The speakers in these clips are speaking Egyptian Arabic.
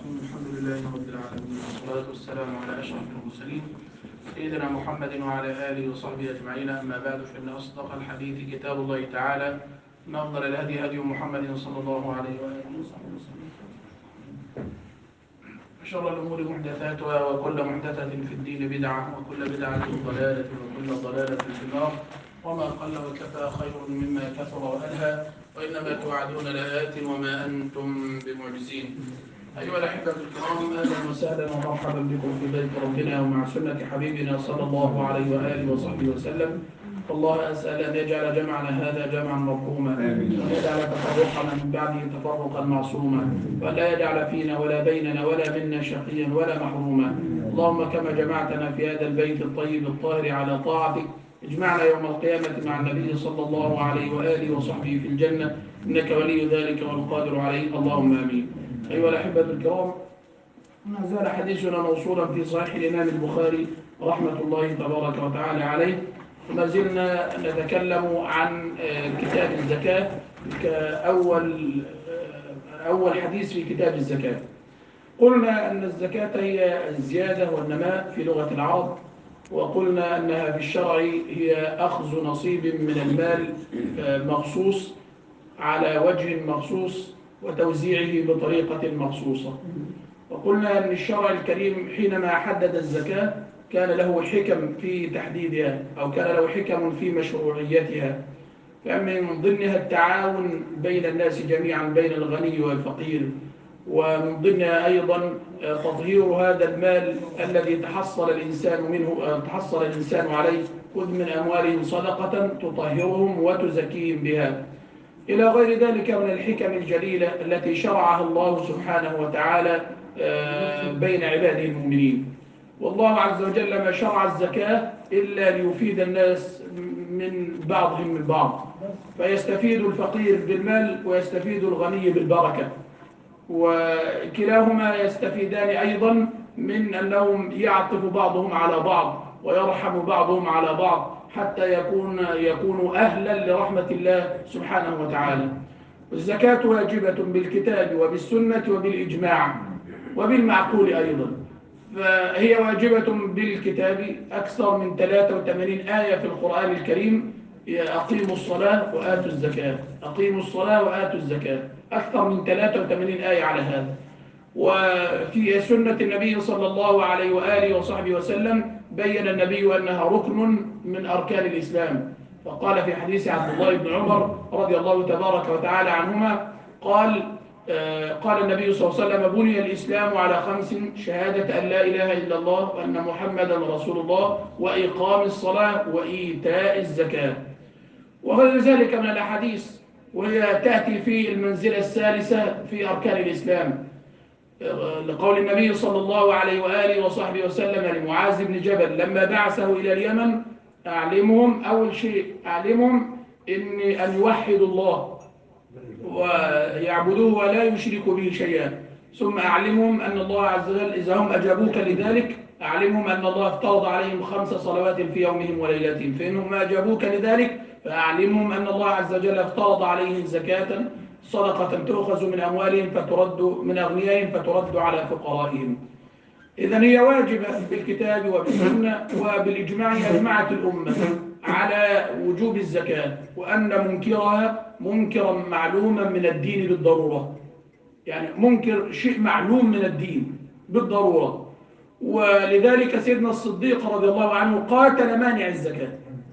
الرحيم الحمد لله رب العالمين والصلاة والسلام على أشرف المرسلين سيدنا محمد وعلى آله وصحبه أجمعين أما بعد فإن أصدق الحديث كتاب الله تعالى إن أفضل الهدي هدي محمد صلى الله عليه وآله وصحبه وسلم شر الأمور محدثاتها وكل محدثة في الدين بدعة وكل بدعة ضلالة وكل ضلالة في النار وما قل وكفى خير مما كثر وألهى وإنما توعدون لآت وما أنتم بمعجزين أيها الأحبة الكرام أهلا وسهلا ومرحبا بكم في بيت ربنا ومع سنة حبيبنا صلى الله عليه وآله وصحبه وسلم والله أسأل أن يجعل جمعنا هذا جمعا مرحوما وأن يجعل تفرقنا من بعده تفرقا معصوما وأن لا يجعل فينا ولا بيننا ولا منا شقيا ولا محروما اللهم كما جمعتنا في هذا البيت الطيب الطاهر على طاعتك اجمعنا يوم القيامة مع النبي صلى الله عليه وآله وصحبه في الجنة إنك ولي ذلك والقادر عليه اللهم آمين أيها الأحبة الكرام ما زال حديثنا موصولا في صحيح الإمام البخاري رحمة الله تبارك وتعالى عليه وما زلنا نتكلم عن كتاب الزكاة كأول أول حديث في كتاب الزكاة قلنا أن الزكاة هي الزيادة والنماء في لغة العرب وقلنا أنها في الشرع هي أخذ نصيب من المال مخصوص على وجه مخصوص وتوزيعه بطريقة مخصوصة وقلنا أن الشرع الكريم حينما حدد الزكاة كان له حكم في تحديدها أو كان له حكم في مشروعيتها فمن ضمنها التعاون بين الناس جميعا بين الغني والفقير ومن ضمنها أيضا تطهير هذا المال الذي تحصل الإنسان منه تحصل الإنسان عليه خذ من أموالهم صدقة تطهرهم وتزكيهم بها إلى غير ذلك من الحكم الجليلة التي شرعها الله سبحانه وتعالى بين عباده المؤمنين والله عز وجل ما شرع الزكاة إلا ليفيد الناس من بعضهم من بعض فيستفيد الفقير بالمال ويستفيد الغني بالبركة وكلاهما يستفيدان أيضا من أنهم يعطف بعضهم على بعض ويرحم بعضهم على بعض حتى يكون يكونوا أهلا لرحمة الله سبحانه وتعالى الزكاة واجبة بالكتاب وبالسنة وبالإجماع وبالمعقول أيضا فهي واجبة بالكتاب أكثر من 83 آية في القرآن الكريم أقيموا الصلاة وآتوا الزكاة أقيموا الصلاة وآتوا الزكاة أكثر من 83 آية على هذا وفي سنة النبي صلى الله عليه وآله وصحبه وسلم بين النبي أنها ركن من أركان الإسلام فقال في حديث عبد الله بن عمر رضي الله تبارك وتعالى عنهما قال قال النبي صلى الله عليه وسلم بني الإسلام على خمس شهادة أن لا إله إلا الله وأن محمدا رسول الله وإقام الصلاة وإيتاء الزكاة وغير ذلك من الأحاديث وهي تأتي في المنزلة الثالثة في أركان الإسلام لقول النبي صلى الله عليه وآله وصحبه وسلم لمعاذ بن جبل لما بعثه إلى اليمن أعلمهم أول شيء أعلمهم إن أن يوحدوا الله ويعبدوه ولا يشركوا به شيئا ثم أعلمهم أن الله عز وجل إذا هم أجابوك لذلك أعلمهم أن الله افترض عليهم خمس صلوات في يومهم وليلتهم فإنهم أجابوك لذلك فأعلمهم أن الله عز وجل افترض عليهم زكاة صدقة تؤخذ من أموالهم فترد من أغنيائهم فترد على فقرائهم إذا هي واجبة بالكتاب وبالسنة وبالإجماع أجمعت الأمة على وجوب الزكاة وأن منكرها منكرا معلوما من الدين بالضرورة يعني منكر شيء معلوم من الدين بالضرورة ولذلك سيدنا الصديق رضي الله عنه قاتل مانع الزكاة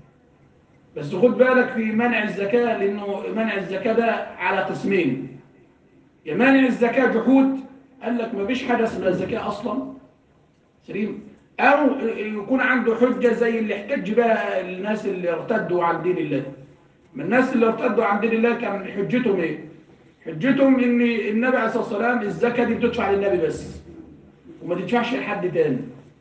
بس خد بالك في منع الزكاة لأنه منع الزكاة ده على قسمين يا مانع الزكاة جحود قال لك ما فيش حاجة اسمها الزكاة أصلا سليم أو يكون عنده حجة زي اللي احتج بها الناس اللي ارتدوا عن دين الله من الناس اللي ارتدوا عن دين الله كان حجتهم ايه حجتهم ان النبي عليه الصلاة والسلام الزكاة دي بتدفع للنبي بس وما تدفعش لحد تاني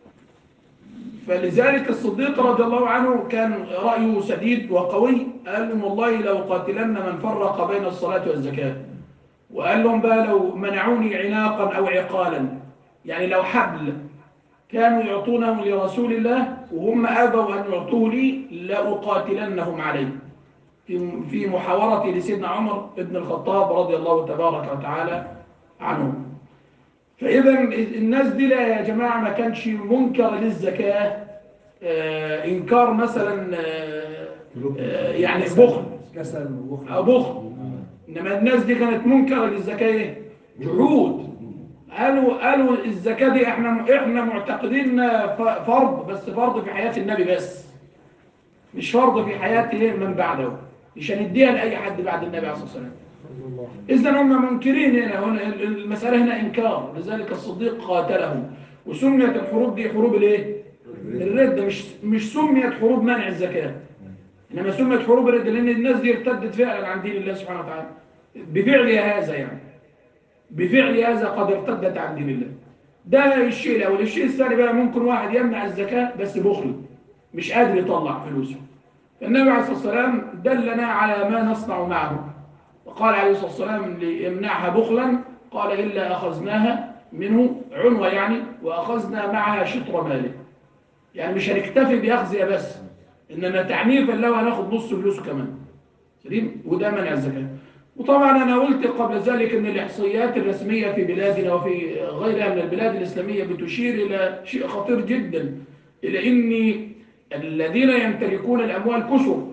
فلذلك الصديق رضي الله عنه كان رأيه سديد وقوي قال لهم والله لو قاتلن من فرق بين الصلاة والزكاة وقال لهم بقى لو منعوني عناقا أو عقالا يعني لو حبل كانوا يعطونه لرسول الله وهم أبوا أن يعطوه لي لأقاتلنهم عليه في محاورة لسيدنا عمر بن الخطاب رضي الله تبارك وتعالى عنه فإذا الناس دي لا يا جماعة ما كانش منكر للزكاة آه إنكار مثلا آه آه يعني بخل كسل وبخل أو بخل إنما الناس دي كانت منكرة للزكاة إيه؟ جحود قالوا قالوا الزكاة دي إحنا إحنا معتقدين ف- فرض بس فرض في حياة النبي بس مش فرض في حياة إيه من بعده مش هنديها لأي حد بعد النبي عليه الصلاة والسلام إذا هم منكرين هنا هنا المسألة هنا إنكار لذلك الصديق قاتله وسميت الحروب دي حروب الإيه؟ الردة مش مش سميت حروب منع الزكاة إنما سميت حروب الردة لأن الناس دي ارتدت فعلا عن دين الله سبحانه وتعالى بفعل هذا يعني بفعل هذا قد ارتدت عن دين الله ده الشيء الأول الشيء الثاني بقى ممكن واحد يمنع الزكاة بس بخل مش قادر يطلع فلوسه النبي عليه الصلاة والسلام دلنا على ما نصنع معه وقال عليه الصلاة والسلام ليمنعها بخلا قال إلا أخذناها منه عنوة يعني وأخذنا معها شطر ماله يعني مش هنكتفي بأخذها بس إنما تعنيفا لو هناخد نص فلوسه كمان سليم وده منع الزكاة وطبعا أنا قلت قبل ذلك أن الإحصائيات الرسمية في بلادنا وفي غيرها من البلاد الإسلامية بتشير إلى شيء خطير جدا إلى أن الذين يمتلكون الأموال كثر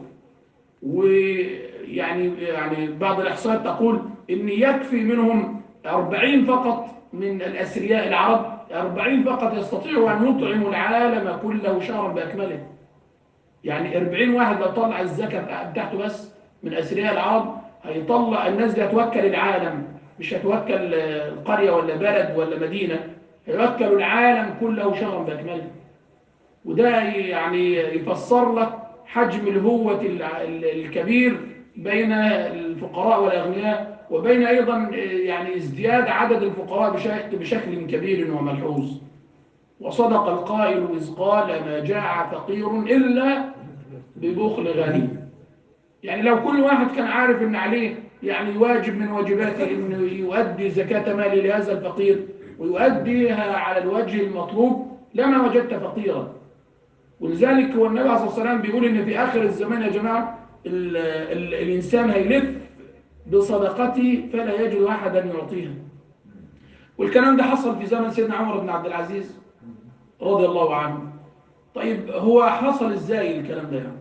ويعني يعني بعض الإحصائيات تقول أن يكفي منهم 40 فقط من الأثرياء العرب 40 فقط يستطيعوا أن يطعموا العالم كله شهرا بأكمله يعني 40 واحد لو طلع الزكاة بتاعته بس من أثرياء العرب هيطلع الناس دي هتوكل العالم مش هتوكل قرية ولا بلد ولا مدينة هيوكلوا العالم كله شهرا بأكمله وده يعني يفسر لك حجم الهوة الع- الكبير بين الفقراء والأغنياء وبين أيضا يعني ازدياد عدد الفقراء بشكل, بشكل كبير وملحوظ وصدق القائل إذ قال ما جاع فقير إلا ببخل غني يعني لو كل واحد كان عارف ان عليه يعني واجب من واجباته انه يؤدي زكاة ماله لهذا الفقير ويؤديها على الوجه المطلوب لما وجدت فقيرا ولذلك هو النبي عليه الصلاة والسلام بيقول ان في اخر الزمان يا جماعة ال ال الانسان هيلف بصدقته فلا يجد احدا يعطيها والكلام ده حصل في زمن سيدنا عمر بن عبد العزيز رضي الله عنه طيب هو حصل ازاي الكلام ده يعني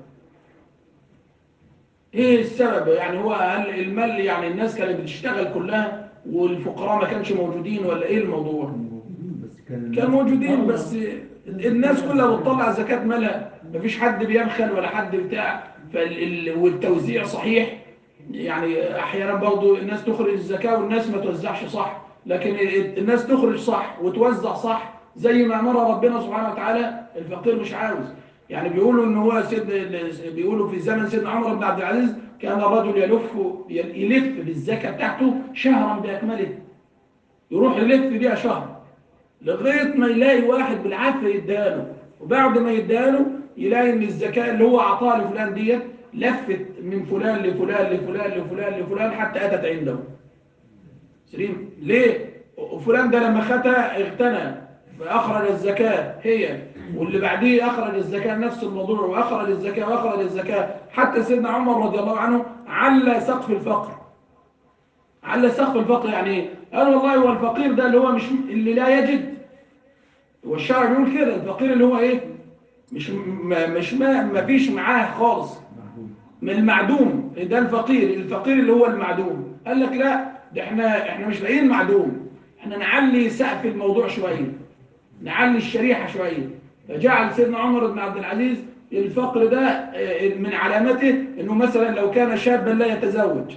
ايه السبب يعني هو هل المال يعني الناس كانت بتشتغل كلها والفقراء ما كانش موجودين ولا ايه الموضوع بس كان كان موجودين بس الناس كلها بتطلع زكاة مالها مفيش حد بيبخل ولا حد بتاع فال... والتوزيع صحيح يعني احيانا برضو الناس تخرج الزكاة والناس ما توزعش صح لكن الناس تخرج صح وتوزع صح زي ما امر ربنا سبحانه وتعالى الفقير مش عاوز يعني بيقولوا ان هو سيد بيقولوا في زمن سيدنا عمر بن عبد العزيز كان الرجل يلف يلف بالزكاة بتاعته شهرا بأكمله يروح يلف بيها شهر لغاية ما يلاقي واحد بالعافية يداله وبعد ما يداله يلاقي ان الزكاة اللي هو عطاها لفلان ديت لفت من فلان لفلان لفلان لفلان لفلان حتى أتت عنده سليم ليه؟ وفلان ده لما خدها اغتنى فأخرج الزكاة هي واللي بعديه أخرج الزكاة نفس الموضوع وأخرج الزكاة وأخرج الزكاة حتى سيدنا عمر رضي الله عنه على سقف الفقر على سقف الفقر يعني ايه؟ قال والله هو الفقير ده اللي هو مش اللي لا يجد هو الشرع بيقول كده الفقير اللي هو ايه مش ما مش ما, ما فيش معاه خالص من المعدوم ده الفقير الفقير اللي هو المعدوم قال لك لا ده احنا احنا مش لاقيين معدوم احنا نعلي سقف الموضوع شويه نعلي الشريحه شويه فجعل سيدنا عمر بن عبد العزيز الفقر ده من علامته انه مثلا لو كان شابا لا يتزوج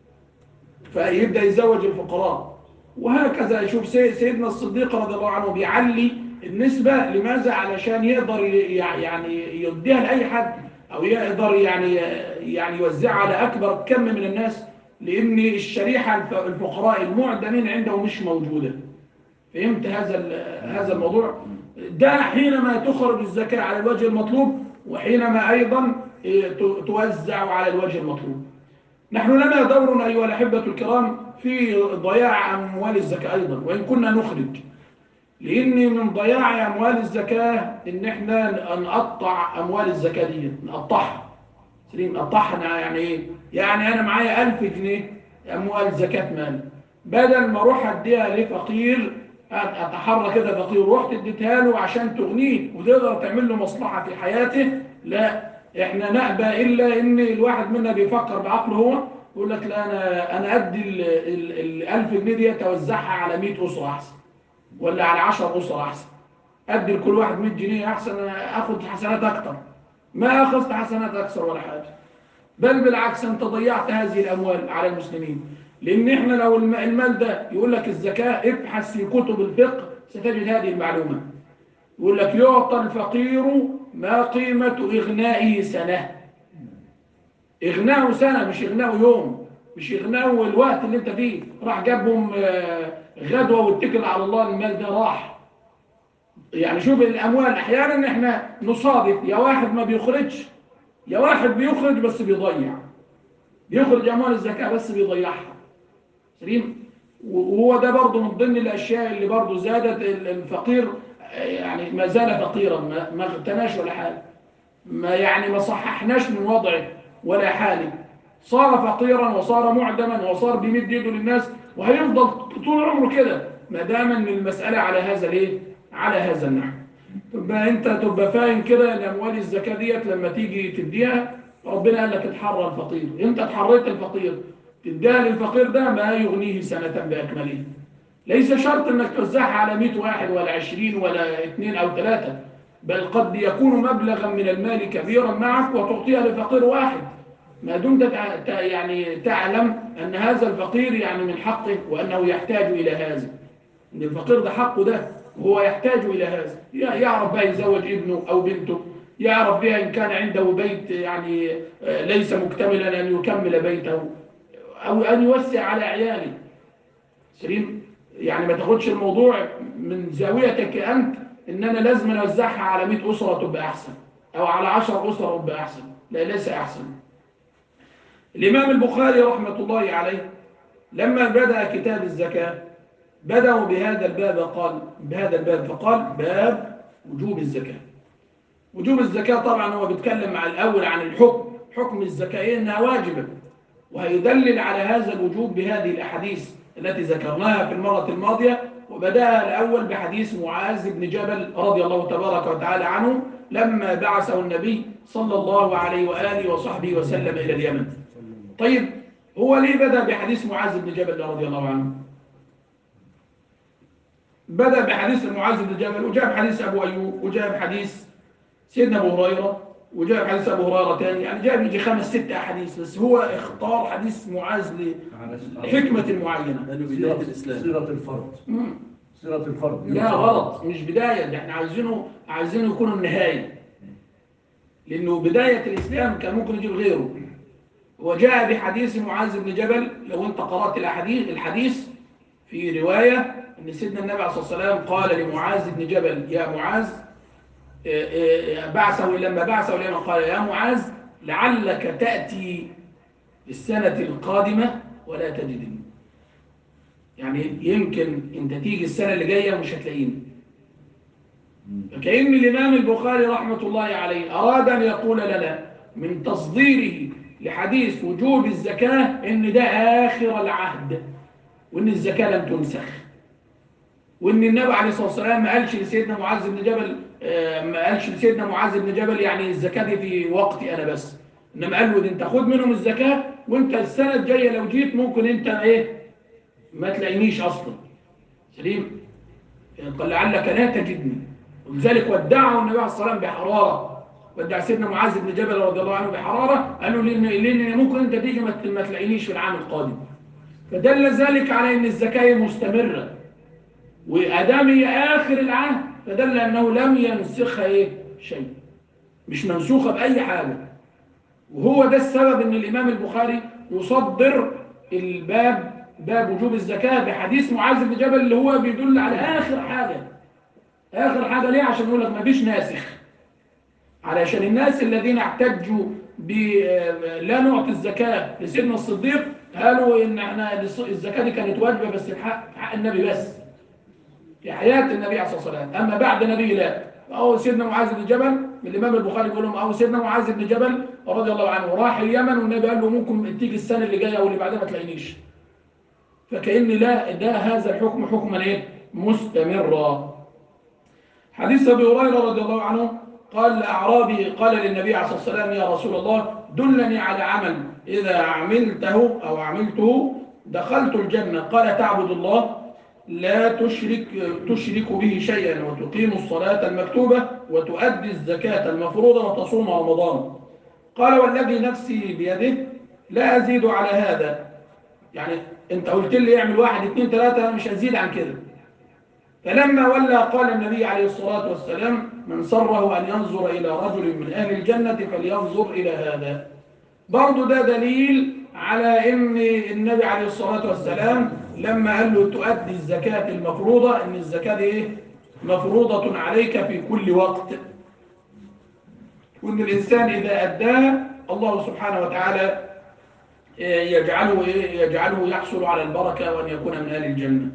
فيبدا يزوج الفقراء وهكذا يشوف سيدنا الصديق رضي الله عنه بيعلي النسبة لماذا علشان يقدر يعني يديها لأي حد أو يقدر يعني يعني يوزعها على أكبر كم من الناس لأن الشريحة الفقراء المعدمين عنده مش موجودة فهمت هذا هذا الموضوع ده حينما تخرج الزكاة على الوجه المطلوب وحينما أيضا توزع على الوجه المطلوب نحن لنا دور أيها الأحبة الكرام في ضياع أموال الزكاة أيضا وإن كنا نخرج لأن من ضياع أموال الزكاة إن إحنا نقطع أموال الزكاة دي نقطعها سليم نقطعها يعني إيه؟ يعني أنا معايا ألف جنيه أموال زكاة مال بدل ما أروح أديها لفقير اتحرى كده فقير ورحت اديتها له عشان تغنيه وتقدر تعمل له مصلحه في حياته لا احنا نأبى الا ان الواحد منا بيفكر بعقله هو يقول لك لا انا انا ادي ال ال- ال 1000 جنيه دي اوزعها على 100 اسره احسن ولا على 10 اسره احسن ادي لكل واحد 100 جنيه احسن اخد حسنات اكتر ما اخذت حسنات اكثر ولا حاجه بل بالعكس انت ضيعت هذه الاموال على المسلمين لان احنا لو الم- المال ده يقول لك الزكاه ابحث في كتب الفقه ستجد هذه المعلومه يقول لك يعطى الفقير ما قيمه اغنائه سنه اغناءه سنه مش اغناءه يوم مش اغناءه الوقت اللي انت فيه راح جابهم آه، غدوه واتكل على الله المال ده راح يعني شوف الاموال احيانا احنا نصادف يا واحد ما بيخرجش يا واحد بيخرج بس بيضيع بيخرج اموال الزكاه بس بيضيعها سليم وهو ده برضه من ضمن الاشياء اللي برضه زادت ال- الفقير آه، يعني ما زال فقيرا ما ما اغتناش ولا حاجه ما يعني ما صححناش من وضعه ولا حاله صار فقيرا وصار معدما وصار بيمد يده للناس وهيفضل طول عمره كده ما دام ان المساله على هذا الايه على هذا النحو تبقى انت تبقى فاهم كده ان اموال الزكاه ديت لما تيجي تديها ربنا قال لك اتحرى الفقير انت اتحريت الفقير تديها للفقير ده ما يغنيه سنه باكمله ليس شرط انك توزعها على 100 واحد ولا 20 ولا اثنين او ثلاثه بل قد يكون مبلغا من المال كبيرا معك وتعطيها لفقير واحد ما دمت تع- تع- يعني تعلم ان هذا الفقير يعني من حقه وانه يحتاج الى هذا ان الفقير ده حقه ده وهو يحتاج الى هذا يع- يعرف بقى يزوج ابنه او بنته يعرف بها ان كان عنده بيت يعني آه، ليس مكتملا ان يكمل بيته او ان يوسع على عياله سليم يعني ما تاخدش الموضوع من زاويتك انت ان انا لازم اوزعها على 100 اسره تبقى احسن او على 10 اسره تبقى احسن لا ليس احسن الامام البخاري رحمه الله عليه لما بدا كتاب الزكاه بدأوا بهذا الباب قال بهذا الباب فقال باب وجوب الزكاه وجوب الزكاه طبعا هو بيتكلم مع الاول عن الحكم حكم الزكاه إيه؟ انها واجبه وهيدلل على هذا الوجوب بهذه الأحاديث التي ذكرناها في المرة الماضية وبدأ الأول بحديث معاذ بن جبل رضي الله تبارك وتعالى عنه لما بعثه النبي صلى الله عليه وآله وصحبه وسلم إلى اليمن طيب هو ليه بدأ بحديث معاذ بن جبل رضي الله عنه بدأ بحديث معاذ بن جبل وجاب حديث أبو أيوب وجاب حديث سيدنا أبو هريرة وجاب حديث أبو هريرة تاني يعني جاب يجي خمس ست أحاديث بس هو اختار حديث معاذ ل- لحكمة معينة لأنه بداية الإسلام صيغة الفرد مم. صيغة الفرد لا غلط مش بداية ده احنا عايزينه عايزينه يكون النهاية لأنه بداية الإسلام كان ممكن يجيب غيره وجاء بحديث معاذ بن جبل لو انت قرأت الحديث الحديث في رواية أن سيدنا النبي عليه الصلاة والسلام قال لمعاذ بن جبل يا معاذ آه، آه، بعثه لما بعثه اليمن قال يا معاذ لعلك تأتي السنة القادمة ولا تجدني يعني يمكن انت تيجي السنة اللي جاية ومش هتلاقيني فكأن الإمام البخاري رحمة الله عليه أراد أن يقول لنا من تصديره لحديث وجوب الزكاة إن ده آخر العهد وإن الزكاة لم تنسخ وإن النبي عليه الصلاة والسلام ما قالش لسيدنا معاذ بن جبل آه، ما قالش لسيدنا معاذ بن جبل يعني الزكاة دي في وقتي أنا بس إنما قال له ده أنت خد منهم الزكاة وأنت السنة الجاية لو جيت ممكن أنت إيه ما تلاقينيش أصلا سليم قال لعلك لا تجدني ولذلك ودعه النبي عليه الصلاة والسلام بحرارة ودع سيدنا معاذ بن جبل رضي الله عنه بحرارة قال له لأن, لأن ممكن أنت تيجي ما ما تلاقينيش في العام القادم فدل ذلك على أن الزكاة مستمرة وأدام هي آخر العهد فدل أنه لم ينسخها إيه شيء مش منسوخة بأي حاجة وهو ده السبب أن الإمام البخاري يصدر الباب باب وجوب الزكاة بحديث معاذ بن جبل اللي هو بيدل على آخر حاجة آخر حاجة ليه عشان يقول لك ما فيش ناسخ علشان الناس الذين احتجوا ب لا نعطي الزكاة لسيدنا الصديق قالوا ان احنا الزكاة دي كانت واجبة بس في حق, في حق النبي بس في حياة النبي عليه الصلاة والسلام أما بعد النبي لا أو سيدنا معاذ بن جبل الإمام البخاري بيقول لهم أو سيدنا معاذ بن جبل رضي الله عنه راح اليمن والنبي قال له ممكن تيجي السنة اللي جاية أو اللي بعدها ما تلاقينيش فكأن لا ده هذا الحكم حكما إيه مستمرا حديث أبي هريرة رضي الله عنه قال أعرابي قال للنبي عليه الصلاة والسلام يا رسول الله دلني على عمل إذا عملته أو عملته دخلت الجنة قال تعبد الله لا تشرك, تشرك به شيئا وتقيم الصلاة المكتوبة وتؤدي الزكاة المفروضة وتصوم رمضان قال والذي نفسي بيده لا أزيد على هذا يعني انت قلت لي اعمل واحد اثنين ثلاثة أنا مش هزيد عن كده فلما ولى قال النبي عليه الصلاة والسلام من سره أن ينظر إلى رجل من أهل الجنة فلينظر إلى هذا برضو ده دليل على ان النبي عليه الصلاة والسلام لما قال له تؤدي الزكاة المفروضة ان الزكاة دي ايه مفروضة عليك في كل وقت وان الانسان اذا اداها الله سبحانه وتعالى يجعله إيه؟ يجعله يحصل على البركة وان يكون من اهل الجنة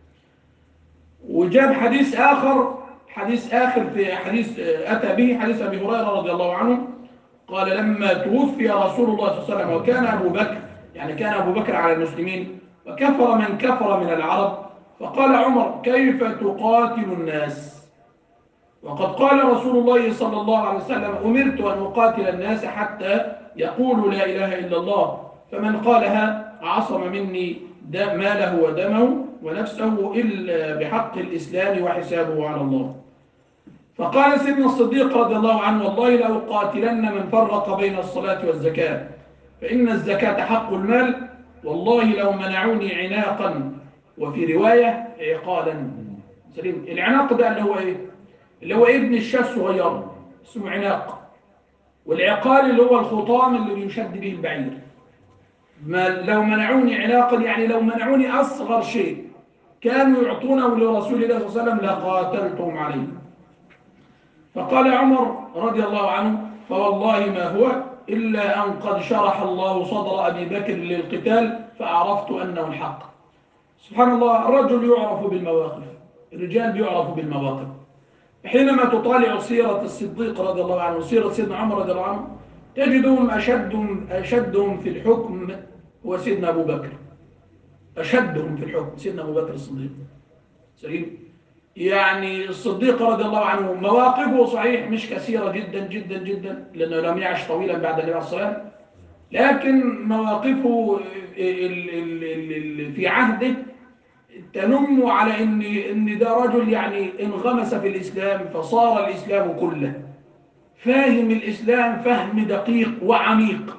وجاب حديث اخر حديث اخر في حديث اتى به حديث ابي هريرة رضي الله عنه قال لما توفي رسول الله صلى الله عليه وسلم وكان أبو بكر يعني كان أبو بكر على المسلمين وكفر من كفر من العرب فقال عمر كيف تقاتل الناس وقد قال رسول الله صلى الله عليه وسلم أمرت أن أقاتل الناس حتى يقولوا لا إله إلا الله فمن قالها عصم مني ماله ودمه ونفسه إلا بحق الإسلام وحسابه على الله فقال سيدنا الصديق رضي الله عنه والله لأقاتلن من فرق بين الصلاة والزكاة فإن الزكاة حق المال والله لو منعوني عناقا وفي رواية عقالا سليم العناق ده اللي هو ايه اللي هو ابن الشاة الصغير اسمه عناق والعقال اللي هو الخطام اللي بيشد به البعير ما لو منعوني عناقا يعني لو منعوني أصغر شيء كانوا يعطونه لرسول الله صلى الله عليه وسلم لقاتلتهم عليه فقال عمر رضي الله عنه فوالله ما هو إلا أن قد شرح الله صدر أبي بكر للقتال فأعرفت أنه الحق سبحان الله الرجل يعرف بالمواقف الرجال بيعرفوا بالمواقف حينما تطالع سيرة الصديق رضي الله عنه وسيرة سيدنا عمر رضي الله عنه تجدهم أشدهم, أشدهم في الحكم هو سيدنا أبو بكر أشدهم في الحكم سيدنا أبو بكر الصديق سليم يعني الصديق رضي الله عنه مواقفه صحيح مش كثيرة جدا جدا جدا لأنه لم يعش طويلا بعد النبي عليه الصلاة والسلام لكن مواقفه ال ال ال في عهده تنم على ان ان ده رجل يعني انغمس في الاسلام فصار الاسلام كله فاهم الاسلام فهم دقيق وعميق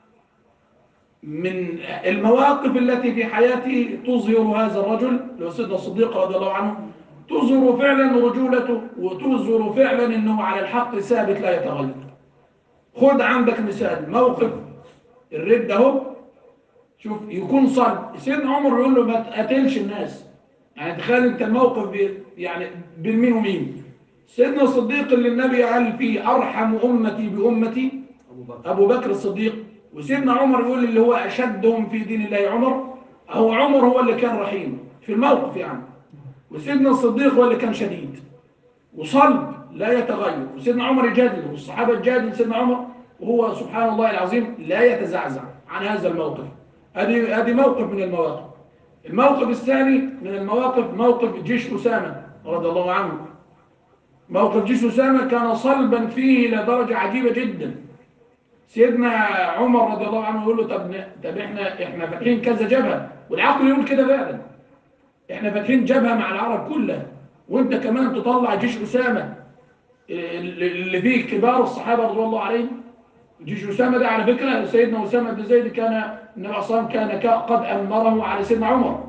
من المواقف التي في حياته تظهر هذا الرجل لو سيدنا الصديق رضي الله عنه تظهر فعلا رجولته وتظهر فعلا انه على الحق ثابت لا يتغير خد عندك مثال موقف الرد اهو شوف يكون صلب سيدنا عمر يقول له ما تقتلش الناس يعني تخيل انت الموقف بي يعني بين مين ومين سيدنا الصديق اللي النبي قال فيه ارحم امتي بامتي أبو بكر ابو بكر الصديق وسيدنا عمر يقول اللي هو اشدهم في دين الله عمر هو عمر هو اللي كان رحيم في الموقف يعني وسيدنا الصديق هو اللي كان شديد وصلب لا يتغير وسيدنا عمر يجادل والصحابة يجادل سيدنا عمر وهو سبحان الله العظيم لا يتزعزع عن هذا الموقف هذه هذه موقف من المواقف الموقف الثاني من المواقف موقف جيش أسامة رضي الله عنه موقف جيش أسامة كان صلبا فيه إلى درجة عجيبة جدا سيدنا عمر رضي الله عنه يقول له طب طب احنا احنا فاتحين كذا جبهه والعقل يقول كده فعلا احنا فاتحين جبهه مع العرب كلها وانت كمان تطلع جيش اسامه اللي فيه كبار الصحابه رضي الله عليهم جيش اسامه ده على فكره سيدنا اسامه بن زيد كان النبي صلى الله عليه وسلم كان قد امره على سيدنا عمر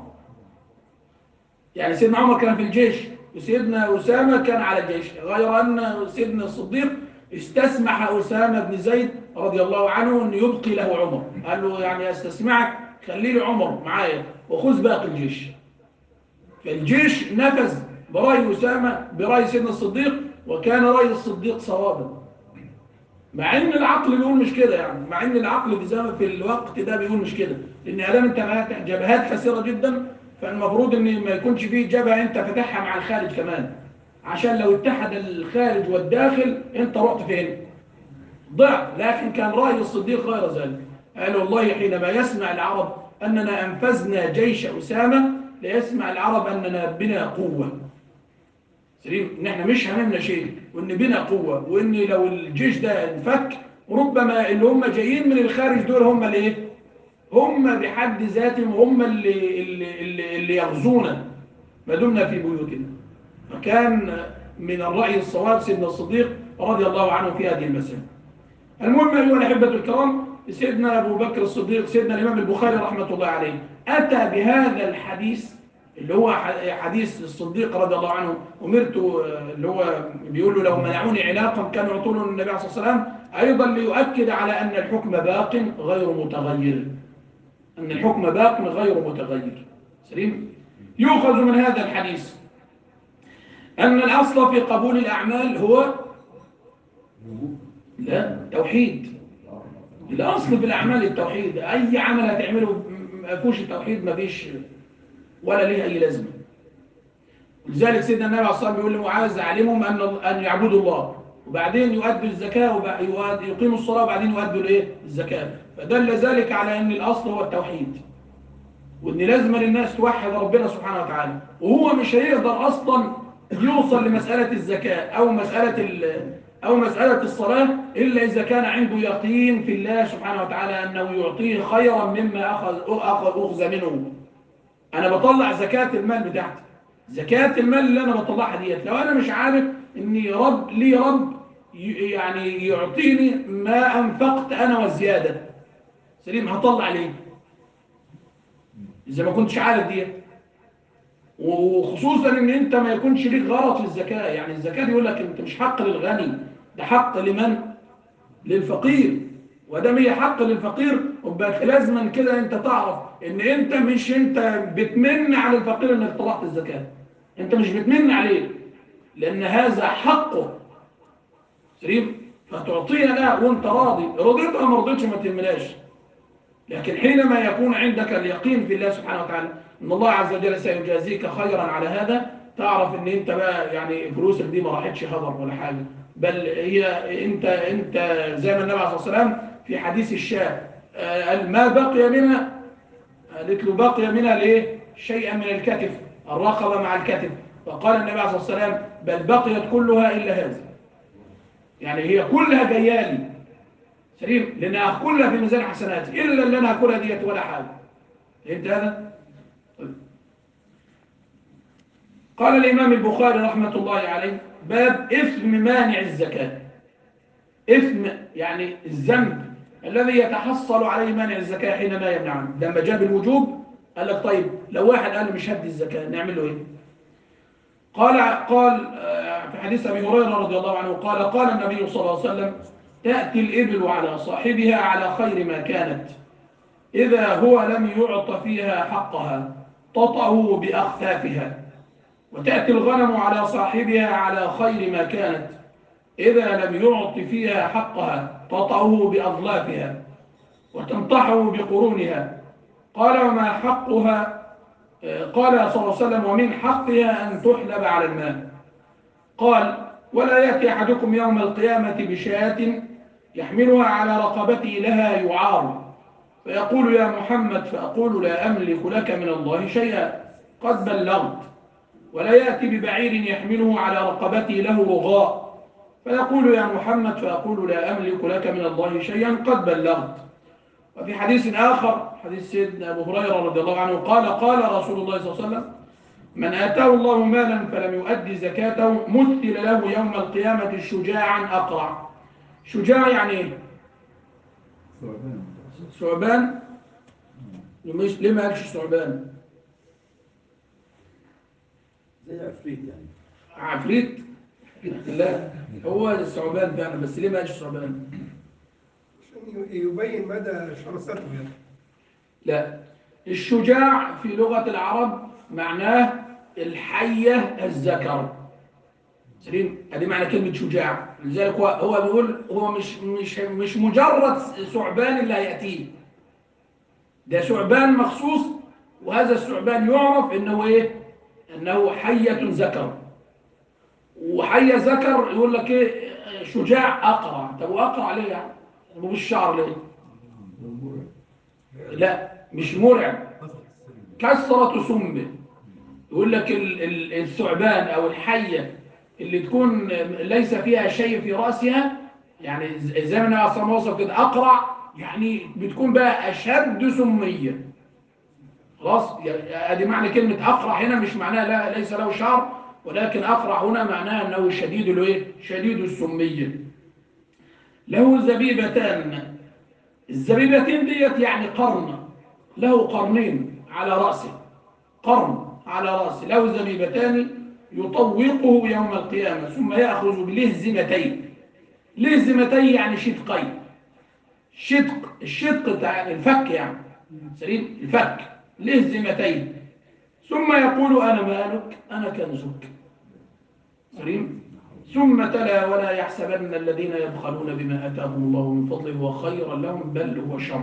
يعني سيدنا عمر كان في الجيش وسيدنا اسامه كان على الجيش غير ان سيدنا الصديق استسمح اسامه بن زيد رضي الله عنه ان يبقي له عمر قال له يعني استسمعك خلي لي عمر معايا وخذ باقي الجيش فالجيش نفذ برأي أسامة برأي سيدنا الصديق وكان رأي الصديق صوابا مع ان العقل بيقول مش كده يعني مع ان العقل في زمن في الوقت ده بيقول مش كده لان ادام انت معاك جبهات كثيره جدا فالمفروض ان ما يكونش فيه جبهه انت فاتحها مع الخارج كمان عشان لو اتحد الخارج والداخل انت رحت فين ضعت لكن كان راي الصديق غير ذلك قال والله حينما يسمع العرب اننا انفذنا جيش اسامه ليسمع العرب أننا بنا قوة سليم إن إحنا مش هنمنا شيء وإن بنا قوة وإن لو الجيش ده انفك ربما اللي هم جايين من الخارج دول هم اللي إيه؟ هم بحد ذاتهم هم اللي, اللي, اللي, اللي يغزونا ما دمنا في بيوتنا فكان من الرأي الصواب سيدنا الصديق رضي الله عنه في هذه المسألة المهم أيها الأحبة الكرام سيدنا أبو بكر الصديق سيدنا الإمام البخاري رحمة الله عليه أتى بهذا الحديث اللي هو حديث الصديق رضي الله عنه أمرت اللي هو بيقول له لو منعوني علاقا كانوا يعطونه النبي عليه الصلاة والسلام أيضا ليؤكد على أن الحكم باق غير متغير أن الحكم باق غير متغير سليم يؤخذ من هذا الحديث أن الأصل في قبول الأعمال هو لا توحيد الأصل في الأعمال التوحيد أي عمل هتعمله ما فيهوش التوحيد ما فيش ولا ليه أي لازمة لذلك سيدنا النبي عليه الصلاة والسلام بيقول لمعاذ علمهم أن أن يعبدوا الله وبعدين يؤدوا الزكاة ويقيموا الصلاة وبعدين يؤدوا الايه الزكاة فدل ذلك على أن الأصل هو التوحيد وأن لازم للناس توحد ربنا سبحانه وتعالى وهو مش هيقدر أصلا يوصل لمسألة الزكاة أو مسألة أو مسألة الصلاة إلا إذا كان عنده يقين في الله سبحانه وتعالى أنه يعطيه خيرا مما أخذ أخذ أخذ منه أنا بطلع زكاة المال بتاعتي زكاة المال اللي أنا بطلعها ديت لو أنا مش عارف إني رب لي رب يعني يعطيني ما أنفقت أنا وزيادة سليم هطلع ليه إذا ما كنتش عارف ديت وخصوصا ان انت ما يكونش ليك غرض في الزكاة يعني الزكاة يقول لك انت مش حق للغني ده حق لمن للفقير ودام هي حق للفقير وبقى لازما كده انت تعرف ان انت مش انت بتمن على الفقير انك طلعت الزكاة انت مش بتمن عليه لان هذا حقه سليم فتعطيها لا وانت راضي رضيت او ما رضيتش ما تهمناش لكن حينما يكون عندك اليقين في الله سبحانه وتعالى ان الله عز وجل سيجازيك خيرا على هذا تعرف ان انت بقى يعني فلوسك دي ما راحتش هدر ولا حاجه بل هي انت انت زي ما النبي عليه الصلاه والسلام في حديث الشاه قال ما بقي منها قالت له بقي منها الايه شيئا من الكتف الرقبه مع الكتف فقال النبي عليه الصلاه والسلام بل بقيت كلها الا هذه يعني هي كلها جايه لي سليم لانها كلها في ميزان حسناتي الا اللي انا هاكلها ديت ولا حاجه فهمت هذا قال الإمام البخاري رحمة الله عليه باب إثم مانع الزكاة إثم يعني الذنب الذي يتحصل عليه مانع الزكاة حينما يمنعه لما جاب الوجوب قال لك طيب لو واحد قال مش هدي الزكاة نعمل له إيه قال قال في حديث أبي هريرة رضي الله عنه قال قال النبي صلى الله عليه وسلم تأتي الإبل على صاحبها على خير ما كانت إذا هو لم يعط فيها حقها تطأه بأخفافها وتأتي الغنم على صاحبها على خير ما كانت إذا لم يعط فيها حقها تطأه بأضلافها وتنطحه بقرونها قال وما حقها قال صلى الله عليه وسلم ومن حقها أن تحلب على الماء قال ولا يأتي أحدكم يوم القيامة بشاة يحملها على رقبته لها يعار فيقول يا محمد فأقول لا أملك لك من الله شيئا قد بلغت ولا يأتي ببعير يحمله على رقبته له رغاء فيقول يا محمد فأقول لا أملك لك من الله شيئا قد بلغت وفي حديث آخر حديث سيدنا أبو هريرة رضي الله عنه قال قال رسول الله صلى الله عليه وسلم من آتاه الله مالا فلم يؤدي زكاته مثل له يوم القيامة شجاعا أقرع شجاع يعني ايه؟ ثعبان مش ليه ما قالش ثعبان زي عفريت يعني عفريت لا هو الثعبان فعلا بس ليه ما قالش ثعبان عشان يبين مدى شرسته يعني لا الشجاع في لغة العرب معناه الحية الذكر سليم ادي معنى كلمة شجاع لذلك هو هو بيقول هو مش مش مش مجرد ثعبان اللي هيأتيه ده ثعبان مخصوص وهذا الثعبان يعرف انه ايه انه حية ذكر وحية ذكر يقول لك ايه شجاع اقرع طب واقرع ليه يعني مو بالشعر ليه لا مش مرعب كسرة سمه يقول لك ال- ال- الثعبان أو الحية اللي تكون ليس فيها شيء في رأسها يعني ز- زي ما النبي صلى الله عليه وسلم وصف كده أقرع يعني بتكون بقى أشد سمية خلاص يعني ادي معنى كلمة أقرع هنا مش معناها لا ليس له شعر ولكن أقرع هنا معناها أنه شديد الايه شديد السمية له زبيبتان الزبيبتين ديت يعني قرن له قرنين على رأسه قرن على رأسه له زبيبتان يطوقه يوم القيامة ثم يأخذ بلهزمتين لهزمتين يعني شدقين شدق الشدق بتاع الفك يعني سليم الفك لهزمتين ثم يقول أنا مالك أنا كنزك سليم ثم تلا ولا يحسبن الذين يبخلون بما أتاهم الله من فضله هو خيرا لهم بل هو شر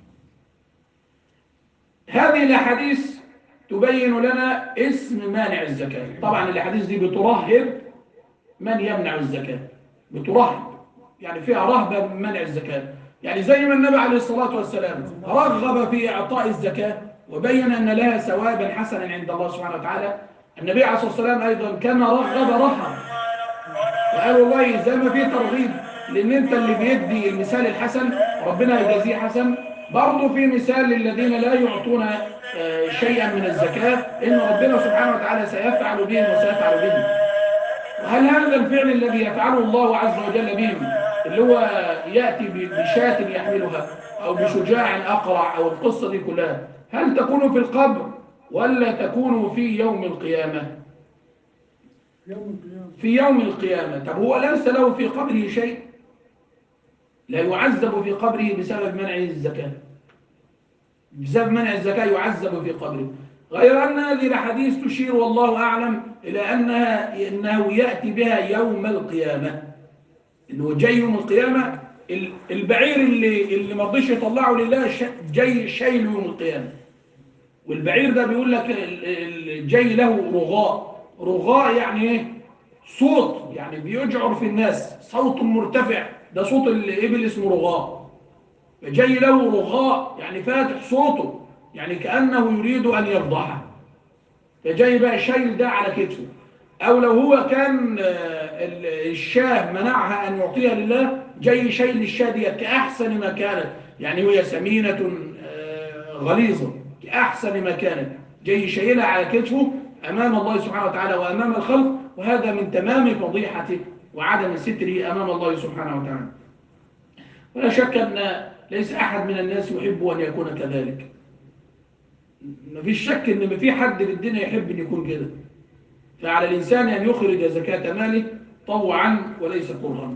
هذه الأحاديث تبين لنا اسم مانع الزكاة طبعا الأحاديث دي بترهب من يمنع الزكاة بترهب يعني فيها رهبة من منع الزكاة يعني زي ما النبي عليه الصلاة والسلام رغب في إعطاء الزكاة وبين أن لها ثوابا حسنا عند الله سبحانه وتعالى النبي عليه الصلاة والسلام أيضا كان رغب رهب وقال والله زي ما في ترغيب لأن أنت اللي بيدي المثال الحسن ربنا يجازيه حسن برضه في مثال للذين لا يعطون آه، شيئا من الزكاة إن ربنا سبحانه وتعالى سيفعل بهم وسيفعل بهم وهل هذا الفعل الذي يفعله الله عز وجل بهم اللي هو يأتي بشاة يحملها أو بشجاع أقرع أو القصة دي كلها هل تكون في القبر ولا تكون في يوم القيامة يوم القيامة في يوم القيامة طب هو ليس له في قبره شيء لا يعذب في قبره بسبب منع الزكاة بسبب منع الزكاة يعذب في قبره غير أن هذه الحديث تشير والله أعلم إلى أنها إنه يأتي بها يوم القيامة إنه جاي يوم القيامة ال- البعير اللي اللي ما رضيش يطلعه لله ش- جاي شايل يوم القيامة والبعير ده بيقول لك ال- ال- جاي له رغاء رغاء يعني ايه صوت يعني بيجعر في الناس صوت مرتفع ده صوت الإبل اسمه رغاء فجاي له رغاء يعني فاتح صوته يعني كأنه يريد أن يفضحه فجاي بقى شايل ده على كتفه أو لو هو كان آه، ال- الشاه منعها أن يعطيها لله جاي شايل الشاه دي كأحسن ما كانت يعني وهي سمينة آه، غليظة كأحسن ما كانت جاي شايلها على كتفه أمام الله سبحانه وتعالى وأمام الخلق وهذا من تمام فضيحته وعدم ستره أمام الله سبحانه وتعالى ولا شك أن ليس أحد من الناس يحب أن يكون كذلك ما فيش شك أن ما في حد في الدنيا يحب أن يكون كده فعلى الإنسان أن يخرج زكاة ماله طوعا وليس كرها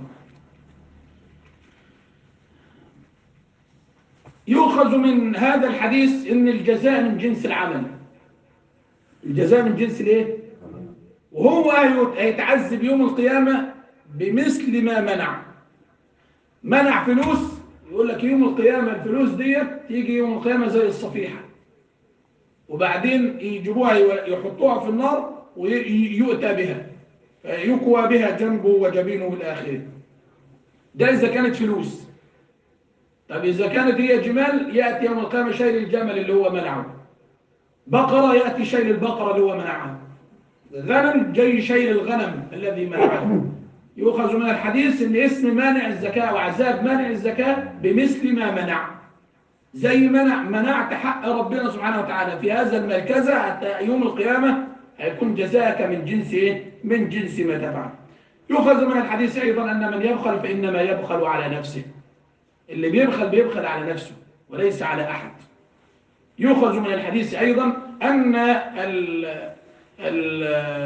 يؤخذ من هذا الحديث أن الجزاء من جنس العمل الجزاء من جنس الايه وهو هيتعذب يوم القيامة بمثل ما منع منع فلوس يقول لك يوم القيامة الفلوس ديت تيجي يوم القيامة زي الصفيحة وبعدين يجيبوها يحطوها في النار ويؤتى بها يكوى بها جنبه وجبينه بالآخرة ده إذا كانت فلوس طب إذا كانت هي جمال يأتي يوم القيامة شايل الجمل اللي هو منعه بقرة يأتي شايل البقرة اللي هو منعها غنم جاي شايل الغنم الذي منعه يؤخذ من الحديث ان اسم مانع الزكاة وعذاب مانع الزكاة بمثل ما منع زي منع منعت حق ربنا سبحانه وتعالى في هذا المال كذا حتى يوم القيامة هيكون جزاءك من جنس ايه من جنس ما تفعل يؤخذ من الحديث ايضا ان من يبخل فانما يبخل على نفسه اللي بيبخل بيبخل على نفسه وليس على احد يؤخذ من الحديث ايضا ان ال ال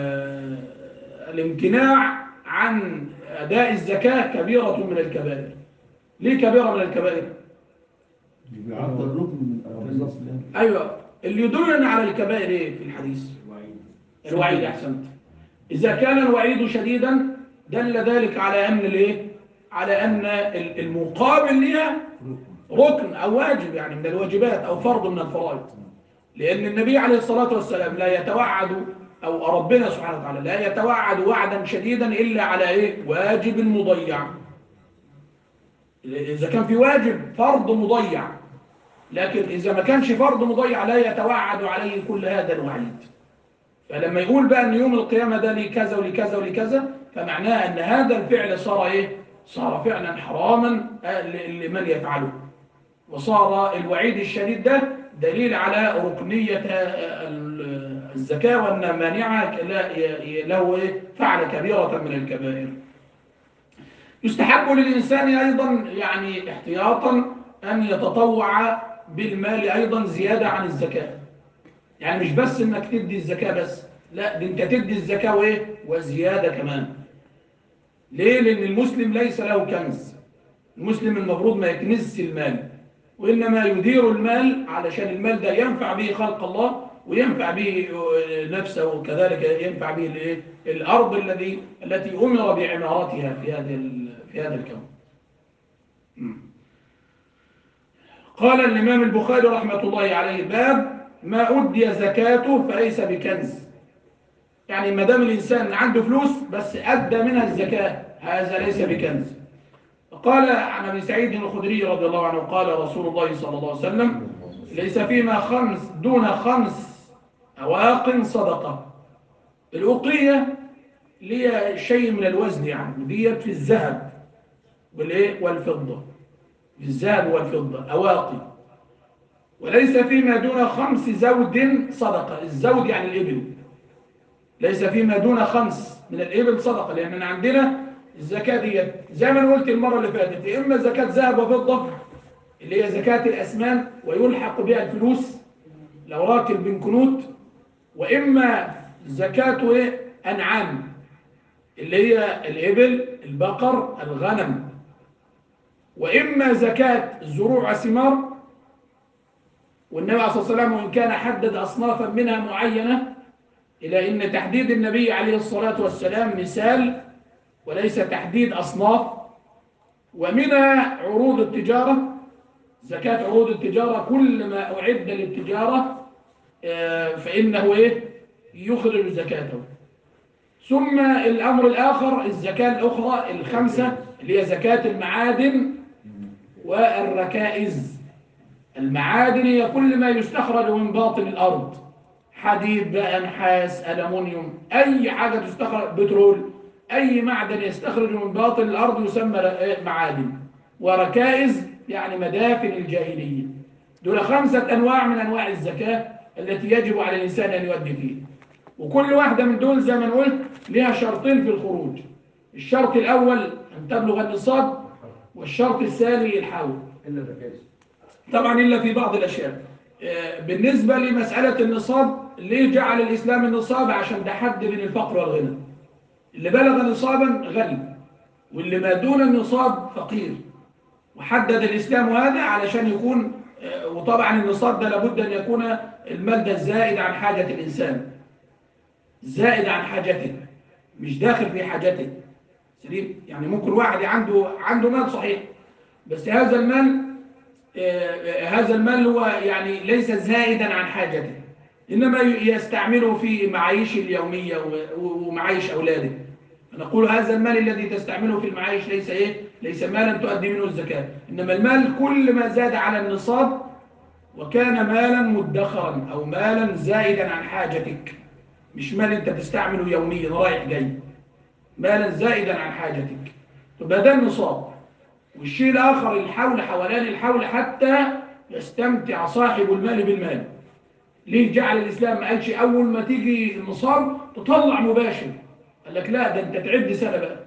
الامتناع عن أداء الزكاة كبيرة من الكبائر ليه كبيرة من الكبائر؟ بيعطل ركن من أركان الإسلام أيوة اللي يدلنا على الكبائر إيه في الحديث؟ الوعيد أحسنت إذا كان الوعيد شديدا دل ذلك على أن الإيه؟ على أن المقابل لها ركن أو واجب يعني من الواجبات أو فرض من الفرائض لأن النبي عليه الصلاة والسلام لا يتوعد أو ربنا سبحانه وتعالى لا يتوعد وعدا شديدا إلا على إيه؟ واجب مضيع إذا كان في واجب فرض مضيع لكن إذا ما كانش فرض مضيع لا يتوعد عليه كل هذا الوعيد فلما يقول بقى ان يوم القيامة ده ليه كذا ولكذا ولكذا فمعناه ان هذا الفعل صار ايه صار فعلا حراما آه، ل- لمن يفعله وصار الوعيد الشديد ده دليل على ركنية آه، ال- الزكاة وأن مانعها لا- ي- له إيه؟ فعل كبيرة من الكبائر يستحب للإنسان أيضا يعني احتياطا أن يتطوع بالمال أيضا زيادة عن الزكاة يعني مش بس انك تدي الزكاة بس لا دي انت تدي الزكاة وايه وزيادة كمان ليه لان المسلم ليس له كنز المسلم المفروض ما يكنزش المال وانما يدير المال علشان المال ده ينفع به خلق الله وينفع به نفسه وكذلك ينفع به الايه الارض الذي التي امر بعمارتها في هذا ال- في هذا الكون مم. قال الإمام البخاري رحمة الله عليه باب ما أدي زكاته فليس بكنز يعني ما دام الإنسان عنده فلوس بس أدى منها الزكاة هذا ليس بكنز قال عن أبي سعيد الخدري رضي الله عنه قال رسول الله صلى الله عليه وسلم ليس فيما خمس دون خمس أواق صدقة الأوقية لي شيء من الوزن يعني ديت في الذهب والإيه والفضة في الذهب والفضة أواقي وليس فيما دون خمس زود صدقة الزود يعني الإبل ليس فيما دون خمس من الإبل صدقة لأننا عندنا الزكاة دي زي ما أنا قلت المرة اللي فاتت يا إما زكاة ذهب وفضة اللي هي زكاة الأسمان ويلحق بها الفلوس لو راكب بنكنوت وإما زكاة إيه؟ أنعام اللي هي الإبل البقر الغنم وإما زكاة زروع ثمار والنبي عليه الصلاة والسلام وإن كان حدد أصنافا منها معينة إلى أن تحديد النبي عليه الصلاة والسلام مثال وليس تحديد أصناف ومنها عروض التجارة زكاة عروض التجارة كل ما أعد للتجارة آه، فإنه إيه يخرج زكاته ثم الأمر الآخر الزكاة الأخرى الخمسة اللي هي زكاة المعادن والركائز المعادن هي كل ما يستخرج من باطن الأرض حديد بقى نحاس ألمنيوم أي حاجة تستخرج بترول أي معدن يستخرج من باطن الأرض يسمى معادن وركائز يعني مدافن الجاهلية دول خمسة أنواع من أنواع الزكاة التي يجب على الإنسان أن يؤدي فيها وكل واحدة من دول زي ما قلت لها شرطين في الخروج الشرط الأول أن تبلغ النصاب والشرط الثاني الحول إلا الركائز طبعا إلا في بعض الأشياء آه، بالنسبة لمسألة النصاب ليه جعل الإسلام النصاب عشان ده حد بين الفقر والغنى اللي بلغ نصابا غني واللي ما دون النصاب فقير وحدد الإسلام هذا علشان يكون آه، وطبعا النصاب ده لابد أن يكون المال ده زائد عن حاجة الإنسان زائد عن حاجته مش داخل في حاجته سليم يعني ممكن واحد عنده عنده مال صحيح بس هذا المال آه، هذا المال هو يعني ليس زائدا عن حاجته إنما ي- يستعمله في معايش اليومية و- و- ومعايش أولاده نقول هذا المال الذي تستعمله في المعايش ليس إيه؟ ليس مالا تؤدي منه الزكاة إنما المال كل ما زاد على النصاب وكان مالا مدخرا أو مالا زائدا عن حاجتك مش مال أنت تستعمله يوميا رايح جاي مالا زائدا عن حاجتك تبقى ده النصاب والشيء الآخر الحول حولان الحول حتى يستمتع صاحب المال بالمال ليه جعل الإسلام ما قالش أول ما تيجي النصاب تطلع مباشر قال لك لا ده أنت تعد سنة بقى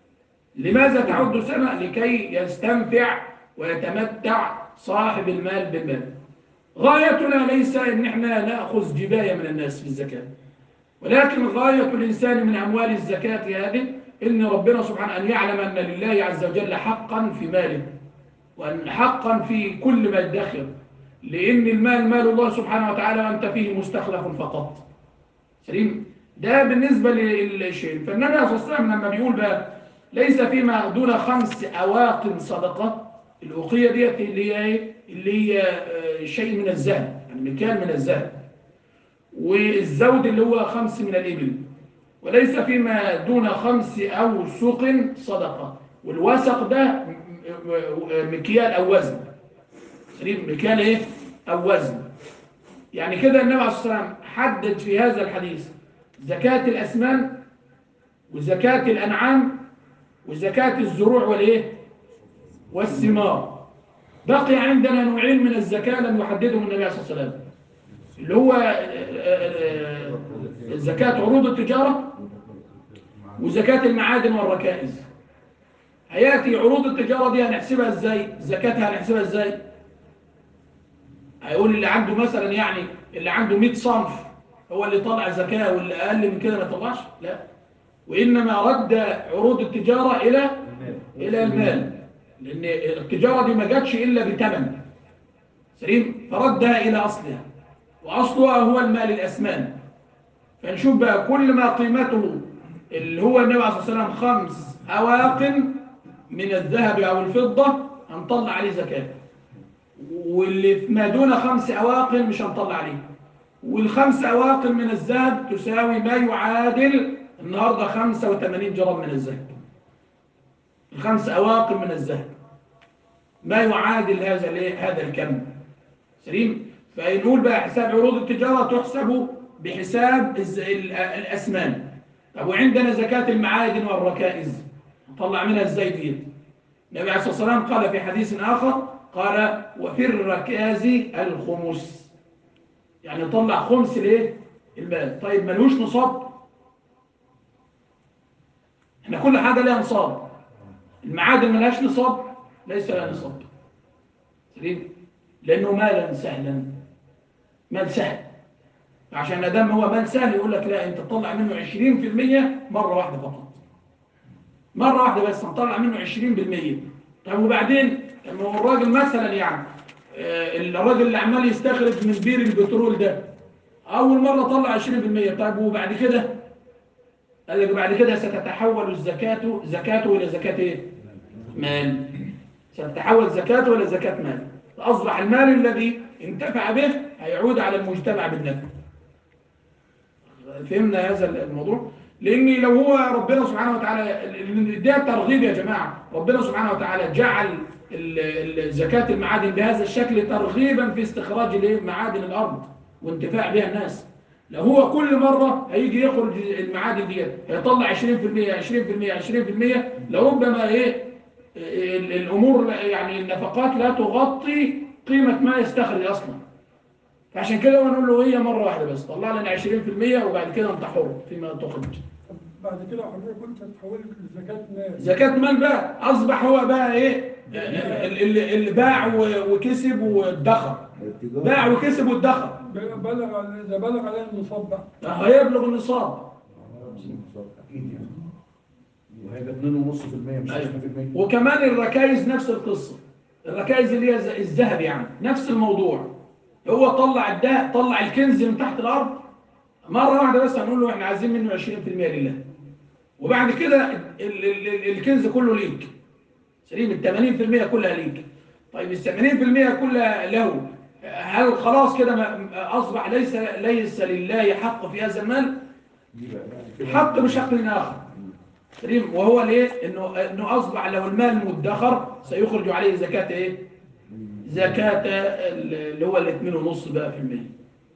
لماذا تعد سنة لكي يستمتع ويتمتع صاحب المال بالمال غايتنا ليس ان احنا نأخذ جباية من الناس في الزكاة ولكن غاية الإنسان من أموال الزكاة هذه إن ربنا سبحانه أن يعلم أن لله عز وجل حقا في ماله وأن حقا في كل ما يدخر لأن المال مال الله سبحانه وتعالى وأنت فيه مستخلف فقط سليم ده بالنسبة للشيء فالنبي صلى الله عليه وسلم لما بيقول بقى ليس فيما دون خمس أواق صدقة الأوقية ديت اللي هي إيه؟ اللي هي آه، شيء من الذهب يعني مكان من الذهب والزود اللي هو خمس من الإبل وليس فيما دون خمس أو سوق صدقة والوسق ده م- م- مكيال أو وزن سليم مكيال إيه أو وزن يعني كده النبي عليه الصلاة والسلام حدد في هذا الحديث زكاة الأسمان وزكاة الأنعام وزكاة الزروع والإيه والثمار بقي عندنا نوعين من الزكاة لم يحددهم النبي صلى الله عليه وسلم اللي هو آه، آه، آه، زكاة عروض التجارة وزكاة المعادن والركائز هياتي عروض التجارة دي هنحسبها ازاي زكاتها هنحسبها ازاي هيقول اللي عنده مثلا يعني اللي عنده 100 صنف هو اللي طلع زكاة واللي أقل من كده ما طلعش لا وإنما رد عروض التجارة إلى إلى المال لأن التجارة دي ما جاتش إلا بثمن سليم فردها إلى أصلها وأصلها هو المال الأسمان فنشوف بقى كل ما قيمته اللي هو النبي عليه الصلاة والسلام خمس أواق من الذهب أو الفضة هنطلع عليه زكاة واللي في ما دون خمس أواق مش هنطلع عليه والخمس أواق من الذهب تساوي ما يعادل النهاردة 85 جرام من الذهب الخمس أواق من الذهب ما يعادل هذا الايه هذا الكم سليم فنقول بقى حساب عروض التجارة تحسب بحساب الز- ال- الأسمان طب وعندنا زكاة المعادن والركائز نطلع منها ازاي دي النبي عليه الصلاة والسلام قال في حديث آخر قال وفي الركاز الخمس يعني طلع خمس ليه المال طيب ملوش نصاب احنا كل حاجة لها نصاب المعادن ملهاش نصاب ليس لها نصاب سليم لأنه مالا سهلا مال سهل عشان ادام هو مال سهل يقول لك لا انت تطلع منه 20% مرة واحدة فقط مرة واحدة بس نطلع منه 20% طب وبعدين لما هو الراجل مثلا يعني آه، الراجل اللي عمال يستخرج من بير البترول ده أول مرة طلع 20% طيب وبعد كده قال لك بعد كده ستتحول الزكاة زكاته إلى زكاة إيه؟ مال ستتحول زكاته إلى زكاة مال فأصبح المال الذي انتفع به هيعود على المجتمع بالنفع فهمنا هذا الموضوع لأن لو هو ربنا سبحانه وتعالى ده ترغيب يا جماعة ربنا سبحانه وتعالى جعل ال- ال- زكاة المعادن بهذا الشكل ترغيبا في استخراج الايه؟ معادن الأرض وانتفاع بها الناس لو هو كل مرة هيجي يخرج المعادن دي هيطلع 20% 20% 20% لربما ايه ال- الأمور يعني النفقات لا تغطي قيمة ما يستخرج أصلا فعشان كده نقول له هي مرة واحدة بس طلع لنا 20% وبعد كده انت حر فيما تخرج طب بعد كده حضرتك قلت تحولت لزكاة مال زكاة مال بقى أصبح هو بقى إيه اللي, اللي باع و- وكسب وادخر باع وكسب وادخر بلغ على- إذا بلغ عليه النصاب بقى هيبلغ النصاب اكيد يعني وهيبقى 2.5% مش 5% أيوة. وكمان الركائز نفس القصة الركائز اللي هي ز- الذهب يعني نفس الموضوع هو طلع الدهب طلع الكنز من تحت الأرض مرة واحدة بس هنقول له احنا عايزين منه 20% لله وبعد كده ال- ال- ال- الكنز كله ليك سليم ال 80% كلها ليك طيب ال 80% كلها له هل خلاص كده ما- أصبح ليس ليس لله حق في هذا المال دي بقى يعني كده حق بشق آخر سليم وهو ليه انه انه اصبح لو المال مدخر سيخرج عليه زكاه ايه زكاه اللي هو الاثنين ونص بقى في المية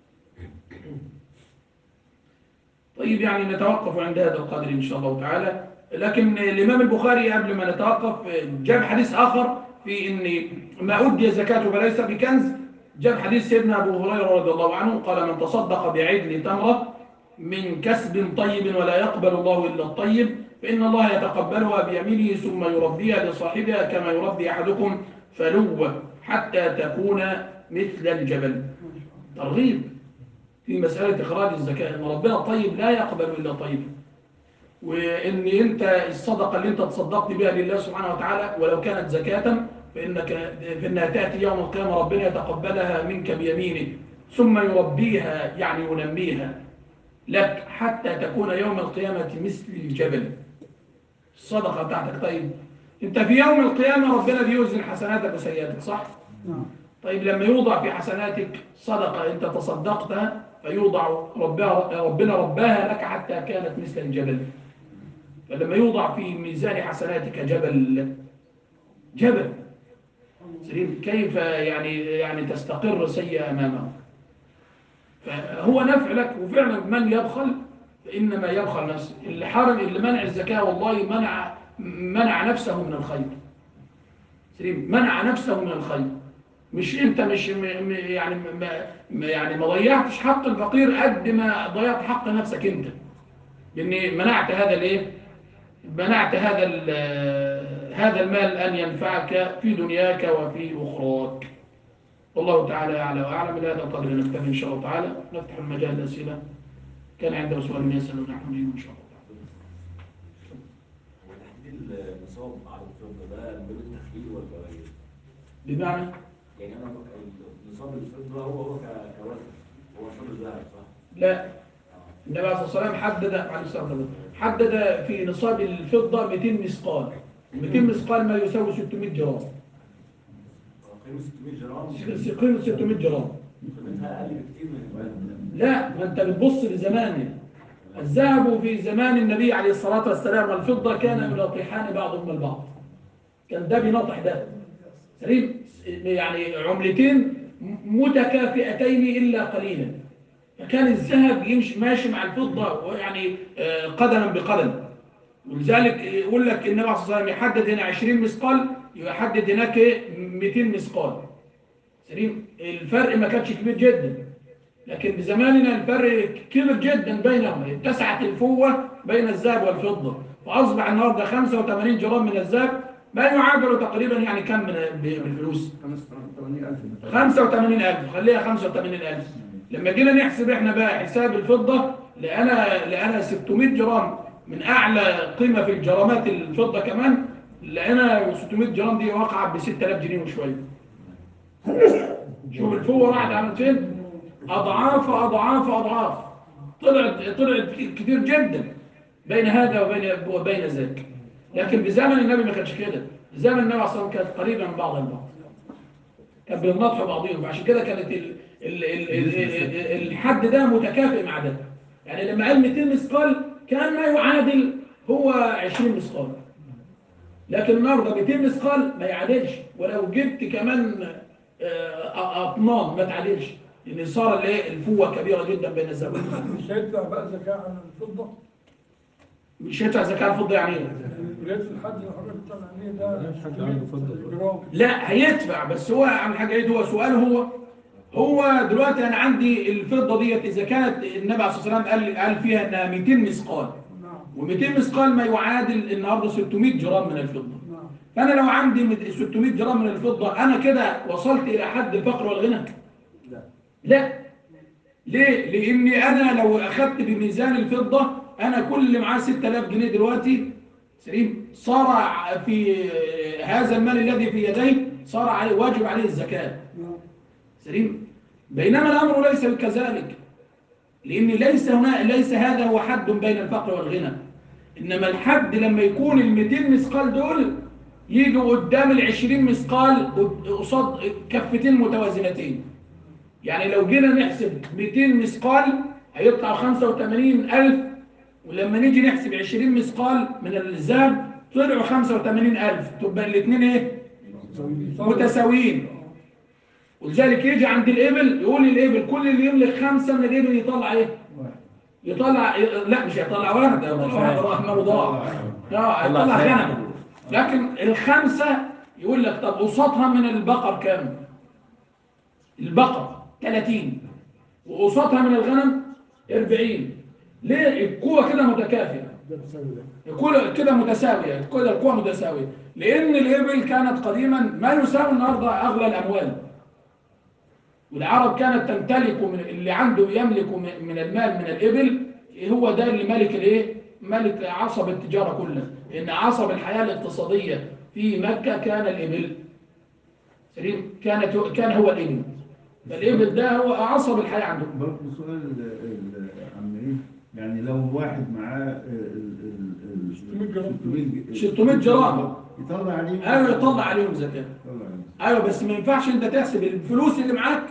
طيب يعني نتوقف عند هذا القدر ان شاء الله تعالى لكن الامام البخاري قبل ما نتوقف جاب حديث اخر في ان ما ادي زكاته فليس بكنز جاب حديث سيدنا ابو هريره رضي الله عنه قال من تصدق بعدل تمره من كسب طيب ولا يقبل الله إلا الطيب فإن الله يتقبلها بيمينه ثم يربيها لصاحبها كما يربي أحدكم فلوة حتى تكون مثل الجبل ترغيب في مسألة إخراج الزكاة إن ربنا طيب لا يقبل إلا طيب وإن أنت الصدقة اللي أنت تصدقت بها لله سبحانه وتعالى ولو كانت زكاة فإنك فإنها تأتي يوم القيامة ربنا يتقبلها منك بيمينه ثم يربيها يعني ينميها لك حتى تكون يوم القيامة مثل الجبل الصدقة بتاعتك طيب انت في يوم القيامة ربنا بيوزن حسناتك وسيئاتك صح؟ نعم طيب لما يوضع في حسناتك صدقة انت تصدقتها فيوضع ربها ربنا رباها لك حتى كانت مثل الجبل فلما يوضع في ميزان حسناتك جبل جبل سليم كيف يعني يعني تستقر سيئة أمامه فهو نفع لك وفعلا من يبخل فإنما يبخل نفسه اللي حرم اللي منع الزكاة والله منع منع نفسه من الخير سليم منع نفسه من الخير مش انت مش م م يعني ما ما- يعني ما ضيعتش حق الفقير قد ما ضيعت حق نفسك انت لان منعت هذا الايه منعت هذا ال- هذا المال ان ينفعك في دنياك وفي اخراك والله تعالى اعلى واعلم الى هذا القدر نكتفي ان شاء الله تعالى نفتح المجال للاسئله كان عنده سؤال يسال ونحن نجيب ان شاء الله تعالى هو تحديد النصاب على الفضة ده من باب التخيير ولا غير؟ بمعنى يعني أنا بق- نصاب الفضة هو هو ك- كوزن هو نصاب الذهب صح؟ لا آه. النبي عليه الصلاه والسلام حدد عليه الصلاه والسلام حدد في نصاب الفضه 200 مثقال 200 مثقال ما يساوي 600 جرام آه، قيمة 600 جرام قيمه 600 جرام قيمتها أقل بكتير من الذهب لا ما انت بتبص لزمانه الذهب في زمان النبي عليه الصلاة والسلام والفضة كان يناطحان بعضهما البعض كان ده بيناطح ده سليم يعني عملتين متكافئتين إلا قليلا فكان الذهب يمشي ماشي مع الفضة يعني آه، قدما بقدم ولذلك يقول لك النبي عليه الصلاة والسلام يحدد هنا 20 مثقال يحدد هناك إيه؟ 200 مثقال سليم الفرق ما كانش كبير جدا لكن بزماننا الفرق كبير جدا بينهم اتسعت الفوة بين الذهب والفضة فأصبح النهاردة 85 جرام من الذهب ما يعادل تقريبا يعني كم من بالفلوس 85000 85000 خليها 85000 لما جينا نحسب احنا بقى حساب الفضة لأنا لأنا 600 جرام من أعلى قيمة في الجرامات الفضة كمان لأنا 600 جرام دي واقعة ب 6000 جنيه وشوية شوف الفوة راحت عملت فين أضعاف أضعاف أضعاف طلعت طلعت كتير جدا بين هذا وبين وبين ذاك لكن بزمن النبي ما كانش كده زمن النبي صلى الله عليه وسلم كانت قريبة من بعض البعض كان بينطحوا بعضهم عشان كده كانت ال ال ال ال ال الحد ده متكافئ مع ده يعني لما قال 200 مثقال كان ما يعادل هو 20 مثقال لكن النهارده 200 مثقال ما يعادلش ولو جبت كمان آه، اطنان ما تعادلش لان صار الايه الفوه كبيره جدا بين الزمن مش هيدفع بقى زكاة عن الفضة مش هيدفع زكاه الفضه يعني ايه بداية الحد اللي حضرتك بتقول عليه ده الحد عنده فضة. جرام لا هيدفع بس هو عن حاجه ايه هو سؤال هو هو دلوقتي انا عندي الفضه ديت اذا كانت النبي عليه الصلاه والسلام قال قال فيها انها 200 مثقال نعم و200 مثقال ما يعادل النهارده 600 جرام من الفضه نعم فانا لو عندي مت- 600 جرام من الفضه انا كده وصلت الى حد الفقر والغنى لا لا ليه لاني انا لو اخذت بميزان الفضه انا كل اللي معاه 6000 جنيه دلوقتي سليم صار ع- في هذا المال الذي في يدي صار عليه واجب عليه الزكاه نعم سليم بينما الامر ليس كذلك لان ليس هنا ليس هذا هو حد بين الفقر والغنى انما الحد لما يكون ال 200 مثقال دول يجوا قدام ال 20 مثقال قصاد كفتين متوازنتين يعني لو جينا نحسب 200 مثقال هيطلع 85000 ولما نيجي نحسب 20 مثقال من الذهب طلعوا 85000 تبقى الاثنين ايه متساويين ولذلك يجي عند الابل يقول الابل كل اللي يملك خمسة من الابل يطلع ايه واحد يطلع لا مش هيطلع واحد يطلع واحد راح ماله ضاع لا هيطلع غنم لكن الخمسة يقول لك طب قصادها من البقر كام البقر 30 وقصادها من الغنم 40 ليه القوة كده متكافئة القوة كده متساوية كده القوة متساوية لأن الإبل كانت قديما ما يساوي النهاردة أغلى الأموال والعرب كانت تمتلك من اللي عنده يملك من من المال من الإبل هو ده اللي ملك الايه ملك عصب التجارة كلها لأن عصب الحياة الاقتصادية في مكة كان الإبل سليم كانت كان هو الإبل فالإبل ده هو عصب الحياة عندهم برضه سؤال ال- ال- عم ايه يعني لو واحد معاه ال- ال- ال- 600 جرام. 600 600 جرام. يطلع عليه أيوة يطلع عليهم زكاة يطلع عليه ايوه بس ما ينفعش انت تحسب الفلوس اللي معاك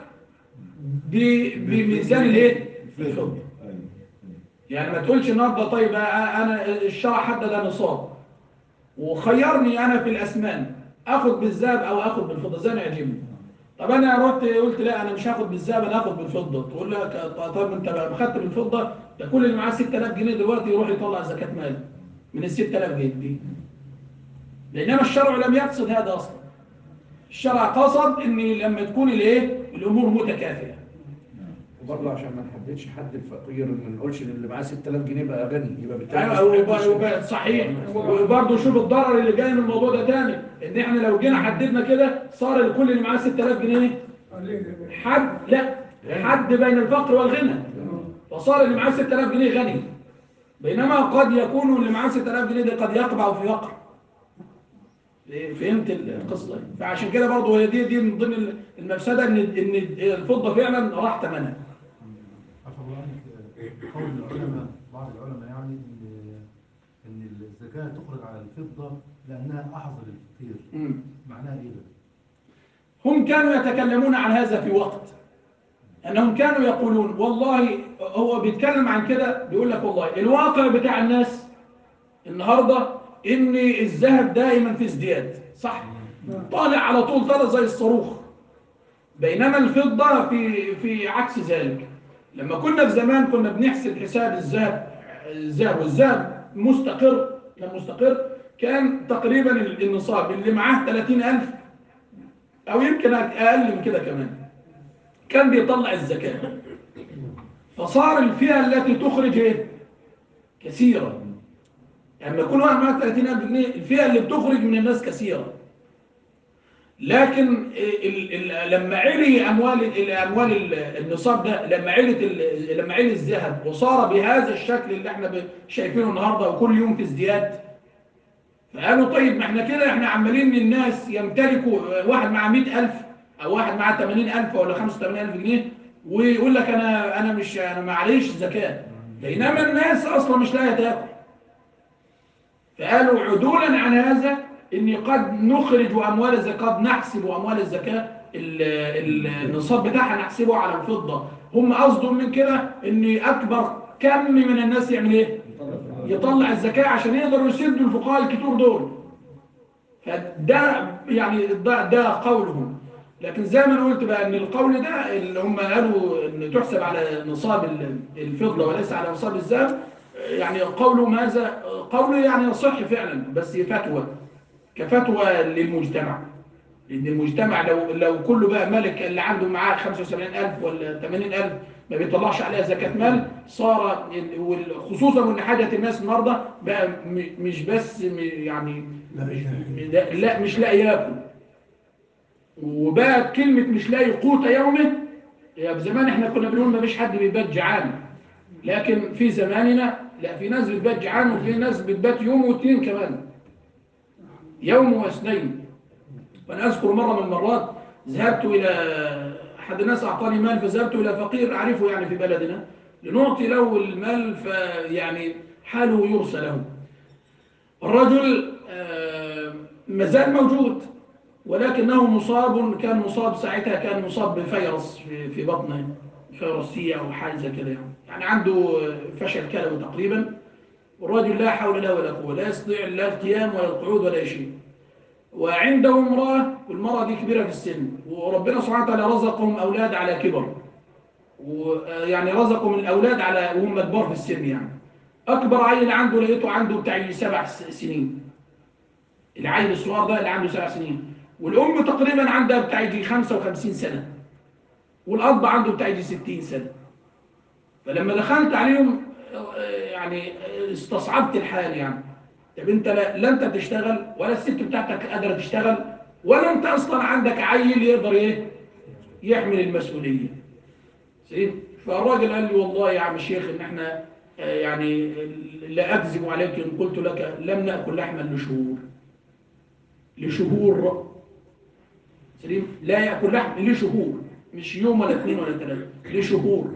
ب- بميزان الايه الفضه ايوه يعني ما تقولش النهارده طيب انا الشرع حدد نصاب وخيرني انا في الاسمان اخد بالذهب او اخد بالفضه زي ما يعجبني طب انا رحت قلت لا انا مش هاخد بالذهب انا هاخد بالفضه تقول لك طب انت بقى خدت بالفضه ده كل اللي معاه 6000 جنيه دلوقتي يروح يطلع زكاه مال من ال 6000 جنيه دي بينما الشرع لم يقصد هذا اصلا الشرع قصد ان لما تكون الايه الامور متكافئه وبرضه عشان ما نحددش حد الفقير ما نقولش ان اللي معاه 6000 جنيه بقى غني يبقى بالتالي ايوه ما وب- يستحقش. وب- صحيح وبرضه شوف الضرر اللي جاي من الموضوع ده تاني ان احنا لو جينا حددنا كده صار الكل اللي معاه 6000 جنيه عليه حد لا حد بين الفقر والغنى فصار اللي معاه 6000 جنيه غني بينما قد يكون اللي معاه 6000 جنيه ده قد يقبع في فقر إيه، فهمت القصه دي؟ فعشان كده برضه هي دي دي من ضمن المفسده ان ان الفضه فعلا راح ثمنها عفوا الله عنك قول العلماء بعض العلماء يعني ان ان الزكاه تخرج على الفضه لانها احظى للفقير مم. معناها ايه ده؟ هم كانوا يتكلمون عن هذا في وقت أنهم كانوا يقولون والله هو بيتكلم عن كده بيقول لك والله الواقع بتاع الناس النهاردة إن الذهب دائما في ازدياد صح طالع على طول طالع زي الصاروخ بينما الفضة في في عكس ذلك لما كنا في زمان كنا بنحسب حساب الذهب الذهب والذهب مستقر كان مستقر كان تقريبا النصاب اللي معاه 30000 او يمكن اقل من كده كمان كان بيطلع الزكاة فصار الفئة التي تخرج ايه كثيرة لما يكون واحد معاه 30000 جنيه الفئة اللي بتخرج من الناس كثيرة لكن ال ال لما علي اموال الاموال ال- النصاب ده لما علت ال- لما علي الذهب وصار بهذا الشكل اللي احنا ب- شايفينه النهارده وكل يوم في ازدياد فقالوا طيب ما احنا كده احنا عمالين الناس يمتلكوا واحد معاه 100000 او واحد معاه 80000 ولا 85000 جنيه ويقول لك انا انا مش انا معليش زكاه بينما الناس اصلا مش لاقيه تاكل فقالوا عدولا عن هذا ان قد نخرج اموال الزكاه قد نحسب اموال الزكاه ال- ال- النصاب بتاعها نحسبه على الفضه هم قصدهم من كده ان اكبر كم من الناس يعمل ايه يطلع الزكاه عشان يقدروا يسدوا الفقراء الكتور دول فده يعني ده, ده قولهم لكن زي ما انا قلت بقى ان القول ده اللي هم قالوا ان تحسب على نصاب ال- الفضه وليس على نصاب الذهب يعني قولهم هذا قول يعني يصح فعلا بس فتوى كفتوى للمجتمع لان المجتمع لو لو كله بقى ملك اللي عنده معاه 75000 ولا 80000 ما بيطلعش عليها زكاه مال صار وال- خصوصا وان حاجه الناس النهارده بقى م- مش بس م- يعني مش لا- لا مش لاقي ياكل وبقى كلمه مش لاقي قوت يومه يعني زمان احنا كنا بنقول ما فيش حد بيبات جعان لكن في زماننا لا في ناس بتبات جعان وفي ناس بتبات يوم واثنين كمان يوم واثنين وانا اذكر مره من المرات ذهبت الى احد الناس اعطاني مال فذهبت الى فقير اعرفه يعني في بلدنا لنعطي له المال فيعني حاله يرسى له الرجل آه، ما زال موجود ولكنه مصاب كان مصاب ساعتها كان مصاب بفيروس في في بطنه فيروس سي او حاجه زي كده يعني يعني عنده فشل كلوي تقريبا والرجل لا حول له ولا قوه لا يستطيع لا القيام ولا القعود ولا شيء وعنده امراه والمراه دي كبيره في السن وربنا سبحانه وتعالى رزقهم اولاد على كبر ويعني رزقهم الاولاد على وهم كبار في السن يعني اكبر عيل عنده لقيته عنده بتاع يجي سبع س- سنين العيل الصغير ده اللي عنده سبع سنين والام تقريبا عندها بتاع يجي 55 سنه والاب عنده بتاع يجي 60 سنه فلما دخلت عليهم آه، يعني آه، استصعبت الحال يعني طب انت لا, لا انت بتشتغل ولا الست بتاعتك قادره تشتغل ولا انت اصلا عندك عيل يقدر ايه يحمل المسؤوليه سيد فالراجل قال لي والله يا عم الشيخ ان احنا آه، يعني لا اكذب عليك ان قلت لك لم ناكل لحما لشهور لشهور سليم لا ياكل لحم لشهور مش يوم ولا اثنين ولا ثلاثه لشهور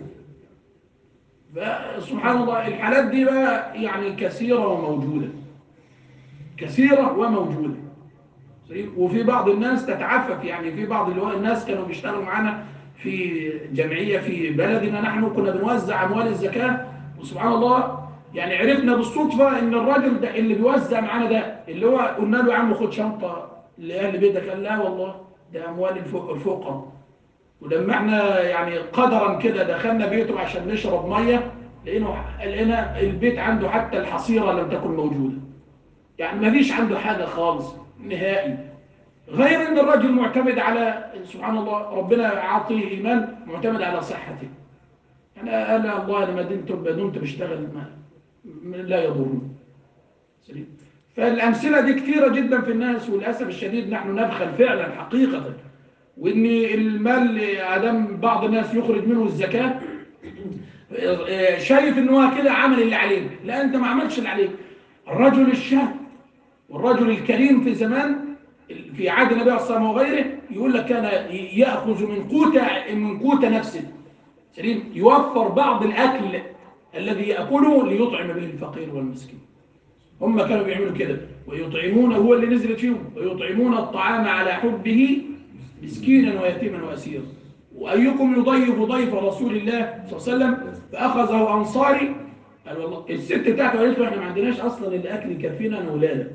فسبحان الله الحالات دي بقى يعني كثيره وموجوده كثيره وموجوده سليم؟ وفي بعض الناس تتعفف يعني في بعض الو- الناس كانوا بيشتغلوا معانا في جمعيه في بلدنا نحن كنا بنوزع اموال الزكاه وسبحان الله يعني عرفنا بالصدفه ان الراجل ده اللي بيوزع معانا ده اللي هو قلنا له يا عم خد شنطه لاهل بيتك قال لا والله ده اموال الفق- الفقراء ولما احنا يعني قدرا كده دخلنا بيته عشان نشرب ميه لقينا لقينا البيت عنده حتى الحصيره لم تكن موجوده يعني ما فيش عنده حاجه خالص نهائي غير ان الرجل معتمد على سبحان الله ربنا عاطيه ايمان معتمد على صحته يعني انا الله لما دمت دمت بشتغل ما ما- لا يضرني سليم فالامثله دي كثيره جدا في الناس وللاسف الشديد نحن نبخل فعلا حقيقه وان المال ادم بعض الناس يخرج منه الزكاه آه، شايف ان هو كده عمل اللي عليه لا انت ما عملتش اللي عليك الرجل الشاب والرجل الكريم في زمان في عهد النبي صلى الله عليه وسلم وغيره يقول لك كان ياخذ من قوت من قوت نفسه سليم يوفر بعض الاكل الذي ياكله ليطعم به الفقير والمسكين هم كانوا بيعملوا كده ويطعمون هو اللي نزلت فيهم ويطعمون الطعام على حبه مسكينا ويتيما واسيرا وايكم يضيف ضيف رسول الله صلى الله عليه وسلم فاخذه انصاري قال والله الست بتاعته قالت له احنا ما عندناش اصلا الاكل يكفينا انا واولادك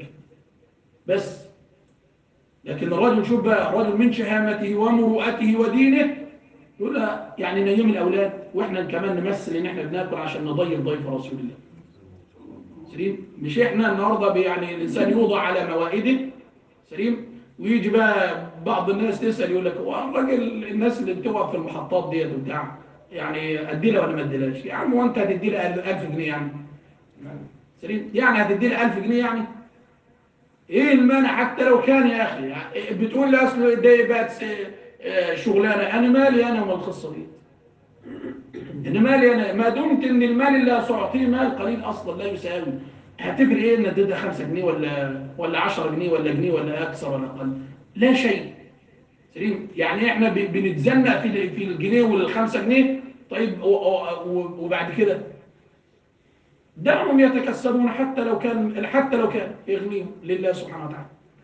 بس لكن الرجل شوف بقى الرجل من شهامته ومروءته ودينه يقول لها يعني نيم الاولاد واحنا كمان نمثل ان احنا بناكل عشان نضيف ضيف رسول الله سليم مش احنا النهارده بي- يعني الانسان يوضع على موائده سليم ويجي بقى بعض الناس تسال يقول لك هو الراجل الناس اللي بتقف في المحطات ديت وبتاع يعني ادي لها ولا ما اديلهاش يا عم هو انت هتدي لها 1000 جنيه يعني سليم يعني هتدي لها 1000 جنيه يعني ايه المانع حتى لو كان يا اخي يعني بتقول لي اصل ده بقت آه، شغلانه انا مالي انا وما القصه دي انا مالي انا ما دمت ان المال اللي سأعطيه مال قليل اصلا لا يساوي هتفرق ايه ان اديتها 5 جنيه ولا ولا 10 جنيه ولا جنيه ولا اكثر ولا اقل لا شيء سليم يعني احنا ب- بنتزنق في ال- في الجنيه والخمسة جنيه طيب و- و- وبعد كده دعهم يتكسبون حتى لو كان حتى لو كان يغنيهم لله سبحانه وتعالى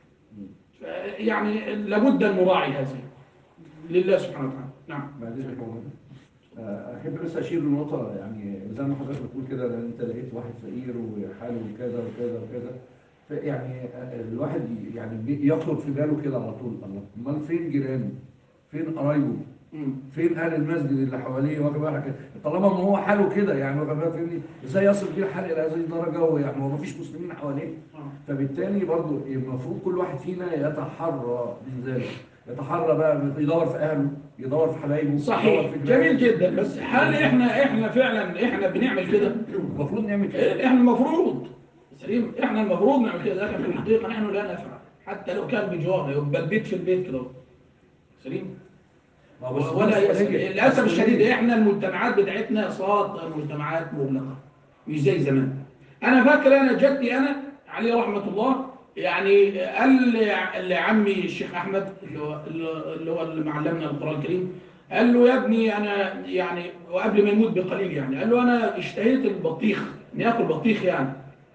ف- يعني لابد ان نراعي هذه لله سبحانه وتعالى نعم بعد اذنك يا مولانا. آه، احب بس اشير لنقطه يعني زي ما حضرتك بتقول كده لان انت لقيت واحد فقير وحاله كذا وكذا وكذا ف- يعني آه، الواحد ي- يعني بي- يخطر في باله كده على طول الله امال فين جيرانه؟ فين قرايبه؟ مم. فين اهل المسجد اللي حواليه واخد بالك كده؟ طالما ما هو حاله كده يعني واخد بالك فاهمني ازاي يصل بيه الحال الى هذه الدرجه ويعني هو ما فيش مسلمين حواليه آه. فبالتالي برضو المفروض كل واحد فينا يتحرى من ذلك يتحرى بقى يدور في اهله يدور في حبايبه يدور صحيح في جميل جيرانه. جدا بس هل احنا احنا فعلا احنا بنعمل كده المفروض نعمل كده احنا المفروض سليم احنا المفروض نعمل كده لكن في الحقيقه نحن لا نفعل حتى لو كان بجوارنا يبقى البيت في البيت كده سليم ما هو بس ولا مسؤولية. يسأل. للاسف الشديد احنا المجتمعات بتاعتنا صارت مجتمعات مغلقه مش زي زمان انا فاكر انا جدي انا عليه رحمه الله يعني قال ل- لعمي الشيخ احمد اللي هو اللي هو اللي معلمنا القران الكريم قال له يا ابني انا يعني وقبل ما يموت بقليل يعني قال له انا اشتهيت البطيخ اني اكل بطيخ يعني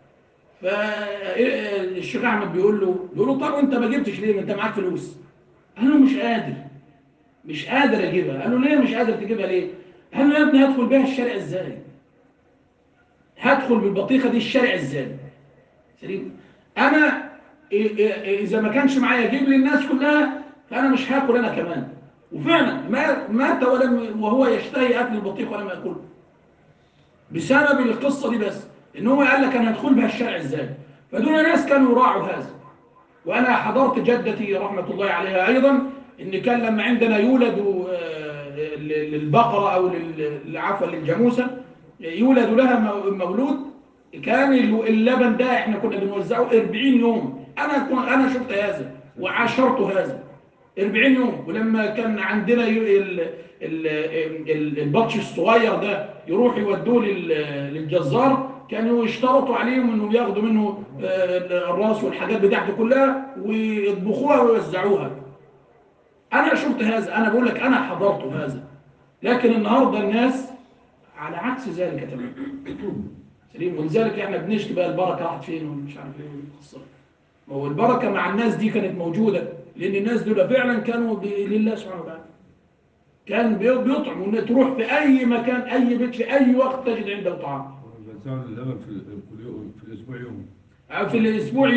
فالشيخ احمد بيقول له بيقول له طب وانت ما جبتش ليه ما انت معاك فلوس قال له مش قادر مش قادر اجيبها قال له ليه مش قادر تجيبها ليه قال له يا ابني هدخل بيها الشارع ازاي هدخل بالبطيخه دي الشارع ازاي سليم انا إيه- إيه- اذا ما كانش معايا اجيب للناس كلها فانا مش هاكل انا كمان وفعلا ما مات ولم وهو يشتهي اكل البطيخ ولم ياكله بسبب القصه دي بس ان هو قال لك انا هدخل بها الشارع ازاي فدول ناس كانوا يراعوا هذا وانا حضرت جدتي رحمه الله عليها ايضا ان كان لما عندنا يولد آه، للبقره او لل- عفوا للجاموسه يولد لها مو- مولود كان اللبن ده احنا كنا بنوزعه 40 يوم انا كن- انا شفت هذا وعاشرت هذا 40 يوم ولما كان عندنا ي- ال- ال- ال- البطش الصغير ده يروح يودوه لل- للجزار كانوا يشترطوا عليهم انهم ياخدوا منه آه، الراس والحاجات بتاعته كلها ويطبخوها ويوزعوها انا شفت هذا انا بقول لك انا حضرت هذا لكن النهارده الناس على عكس ذلك تماما سليم ولذلك احنا بنشكي بقى البركه راحت فين ومش عارف ايه والقصه ما هو البركه مع الناس دي كانت موجوده لان الناس دول فعلا كانوا ب- لله سبحانه وتعالى كان بي- بيطعموا ان تروح في اي مكان اي بيت في اي وقت تجد عنده طعام بنساعد اللبن في ال- كل يوم في الاسبوع يوم في الاسبوع يوم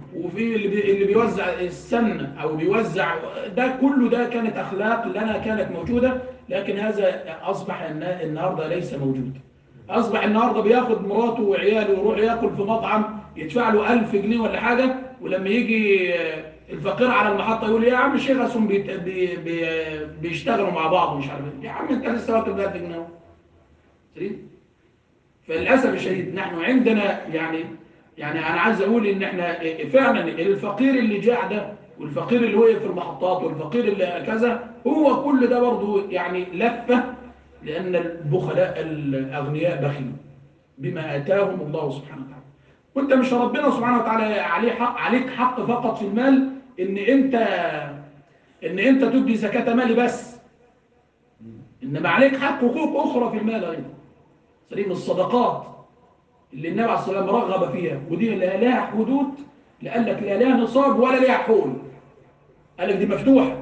وفي اللي بي اللي بيوزع السمنه او بيوزع ده كله ده كانت اخلاق لنا كانت موجوده لكن هذا اصبح النا- النهارده ليس موجود اصبح النهارده بياخد مراته وعياله ويروح ياكل في مطعم يدفع له 1000 جنيه ولا حاجه ولما يجي آه، الفقير على المحطه يقول يا عم الشيخ اسهم بيت- بي بي بيشتغلوا مع بعض ومش عارف ايه يا عم انت لسه واكل ب 1000 جنيه اهو. سليم فللاسف الشديد نحن عندنا يعني يعني انا عايز اقول ان احنا فعلا الفقير اللي جاع ده والفقير اللي وقف في المحطات والفقير اللي كذا هو كل ده برضه يعني لفه لان البخلاء الاغنياء بخلوا بما اتاهم الله سبحانه وتعالى وانت مش ربنا سبحانه وتعالى عليه حق عليك حق فقط في المال ان انت ان انت تدي زكاه مالي بس انما عليك حق حقوق اخرى في المال ايضا سليم الصدقات اللي النبي عليه الصلاه والسلام رغب فيها ودي لا لها حدود لقال لك لا لها نصاب ولا لها حول قال لك دي مفتوحه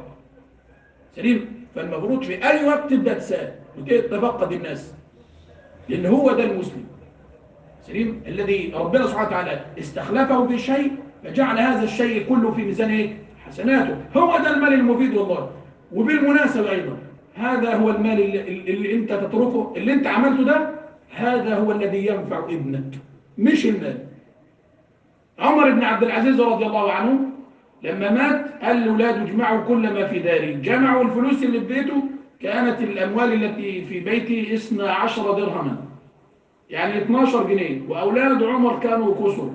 سليم فالمفروض في اي وقت تبدا تسال وتتفقد الناس لان هو ده المسلم سليم الذي ربنا سبحانه وتعالى استخلفه بشيء فجعل هذا الشيء كله في ميزان ايه حسناته هو ده المال المفيد والله وبالمناسبه ايضا هذا هو المال اللي, اللي انت تتركه اللي انت عملته ده هذا هو الذي ينفع ابنك مش المال عمر بن عبد العزيز رضي الله عنه لما مات قال لاولاده اجمعوا كل ما في داري جمعوا الفلوس اللي في بيته كانت الاموال التي في بيتي 12 درهما يعني 12 جنيه واولاد عمر كانوا كسر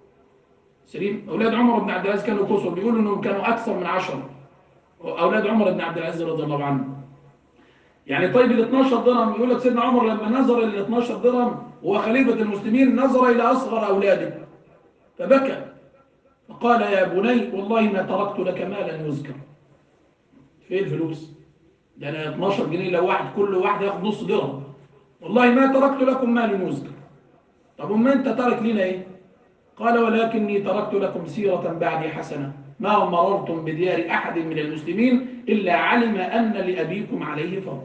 سليم اولاد عمر بن عبد العزيز كانوا كسر بيقولوا انهم كانوا اكثر من 10 اولاد عمر بن عبد العزيز رضي الله عنه يعني طيب ال 12 درهم يقول لك سيدنا عمر لما نظر ال 12 درهم وهو خليفه المسلمين نظر الى اصغر اولاده فبكى فقال يا بني والله ما تركت لك مالا يذكر فين الفلوس ده انا 12 جنيه لو واحد كل واحد ياخد نص درهم والله ما تركت لكم مال يذكر طب وما انت ترك لنا ايه قال ولكني تركت لكم سيرة بعدي حسنة ما مررتم بديار أحد من المسلمين إلا علم أن لأبيكم عليه فضل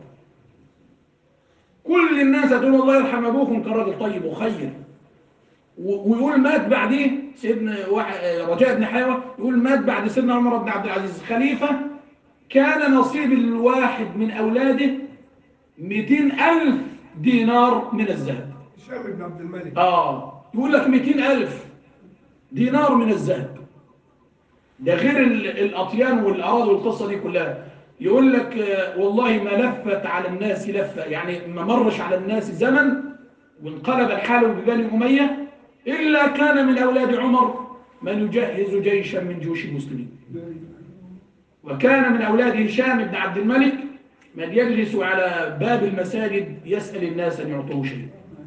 كل الناس هتقول الله يرحم أبوكم كان راجل طيب وخير و- ويقول مات بعديه سيدنا واحد- رجاء بن حيوة يقول مات بعد سيدنا عمر بن عبد العزيز خليفة كان نصيب الواحد من أولاده 200 ألف دينار من الذهب هشام بن عبد الملك آه يقول لك 200 ألف دينار من الذهب ده غير ال- الأطيان والأراضي والقصة دي كلها يقول لك آه، والله ما لفت على الناس لفة يعني ما مرش على الناس زمن وانقلب الحال ببني أمية إلا كان من أولاد عمر من يجهز جيشا من جيوش المسلمين وكان من أولاد هشام بن عبد الملك من يجلس على باب المساجد يسأل الناس أن يعطوه شيء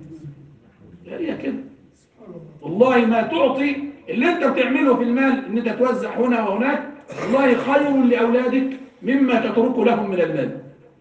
هي كده والله ما تعطي اللي انت بتعمله في المال ان انت توزع هنا وهناك والله خير لأولادك مما تتركه لهم من المال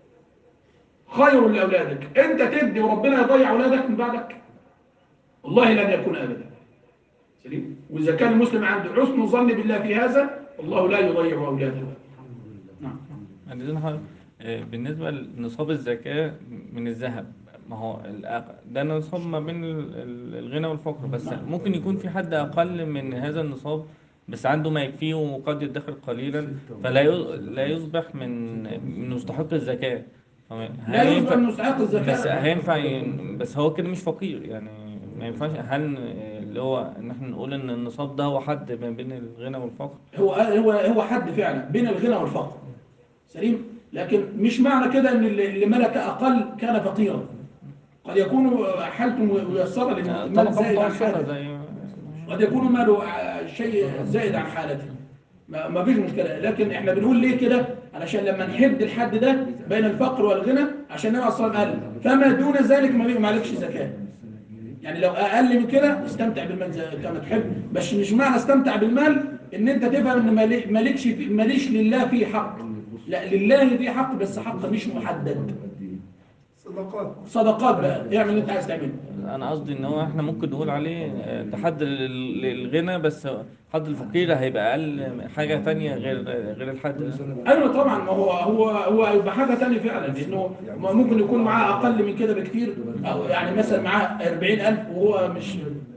خير لأولادك انت تدي وربنا يضيع أولادك من بعدك والله لن يكون أبدا سليم وإذا كان المسلم عنده حسن ظن بالله في هذا الله لا يضيع أولاده نعم عندنا حاجة آه، بالنسبة لنصاب الزكاة من الذهب ما هو الأق- ده نصاب ما بين ال- ال- الغنى والفقر بس ممكن يكون في حد أقل من هذا النصاب بس عنده ما يكفيه وقد يدخر قليلا فلا ي- لا يصبح من من مستحق الزكاة فما- لا هل يجب ينفع- أن نستحق بس الزكاة هينفع ي- بس هو كده مش فقير يعني ما ينفعش هل اللي هو ان احنا نقول ان النصاب ده هو حد ما بين الغنى والفقر هو هو هو حد فعلا بين الغنى والفقر سليم لكن مش معنى كده ان اللي اللي ملك اقل كان فقيرا قد يكون حالته ميسره لان المال طبقة زائد عن متوسطة حالته زي قد يكون ماله ع- شيء زائد عن حالته ما ما فيش مشكله لكن احنا بنقول ليه كده علشان لما نحد الحد ده بين الفقر والغنى عشان النبي صلى الله عليه وسلم قال فما دون ذلك ما بي- ما عليكش زكاه يعني لو اقل من كده استمتع بالمال زي كما تحب بس مش معنى استمتع بالمال ان انت تفهم ان مالي- مالكش في- ماليش لله فيه حق لا لله فيه حق بس حق مش محدد صدقات صدقات بقى اعمل اللي انت عايز تعمله انا قصدي ان هو احنا ممكن نقول عليه آه، ده حد لل- للغنى بس حد الفقير هيبقى اقل حاجة تانية غير غير الحد ده ايوه طبعا ما هو هو هو يبقى حاجه ثانيه فعلا لانه ممكن يكون معاه اقل من كده بكتير او يعني مثلا معاه 40000 وهو مش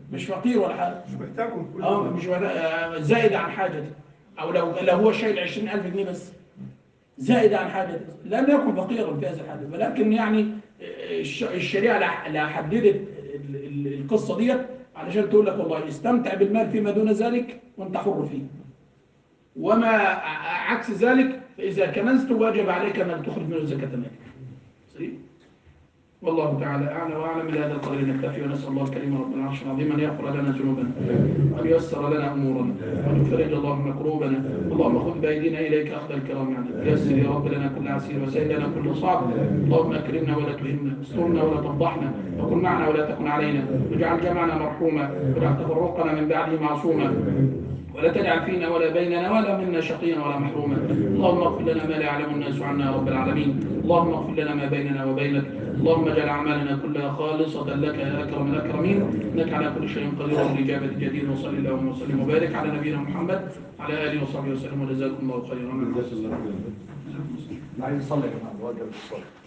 مش فقير ولا حاجه مش محتاجهم كل اه مش ولا- زائد عن حاجته او لو لو هو شايل 20000 جنيه بس زائد عن حاجته لم يكن فقيرا في هذا الحال ولكن يعني الش- الشريعه لا- لا حددت ال- ال- القصه ديت علشان تقول لك والله استمتع بالمال فيما دون ذلك وانت حر فيه وما ع- عكس ذلك فاذا كنزت واجب عليك ان تخرج منه زكاه مالك صحيح؟ والله تعالى أعلى وأعلم بهذا القدر نكتفي ونسأل الله الكريم رب العرش العظيم أن يغفر لنا ذنوبنا وأن ييسر لنا أمورنا وأن يفرج اللهم كروبنا اللهم خذ بأيدينا إليك أخذ الكرام يعني يسر يا رب لنا كل عسير وسهل لنا كل صعب اللهم أكرمنا ولا تهنا استرنا ولا تفضحنا وكن معنا ولا تكن علينا واجعل جمعنا مرحوما واجعل تفرقنا من بعده معصوما ولا تجعل فينا ولا بيننا ولا منا شقيا ولا محروما اللهم اغفر لنا ما لا يعلم الناس عنا يا رب العالمين اللهم اغفر لنا ما بيننا وبينك اللهم اجعل اعمالنا كلها خالصه لك يا اكرم الاكرمين انك على كل شيء قدير والاجابه جدير وصلى اللهم وسلم وبارك على نبينا محمد على اله وصحبه وسلم وجزاكم الله خيرا جزاك الله خير لا عايز يصلي يا جماعه الواجب الصلاه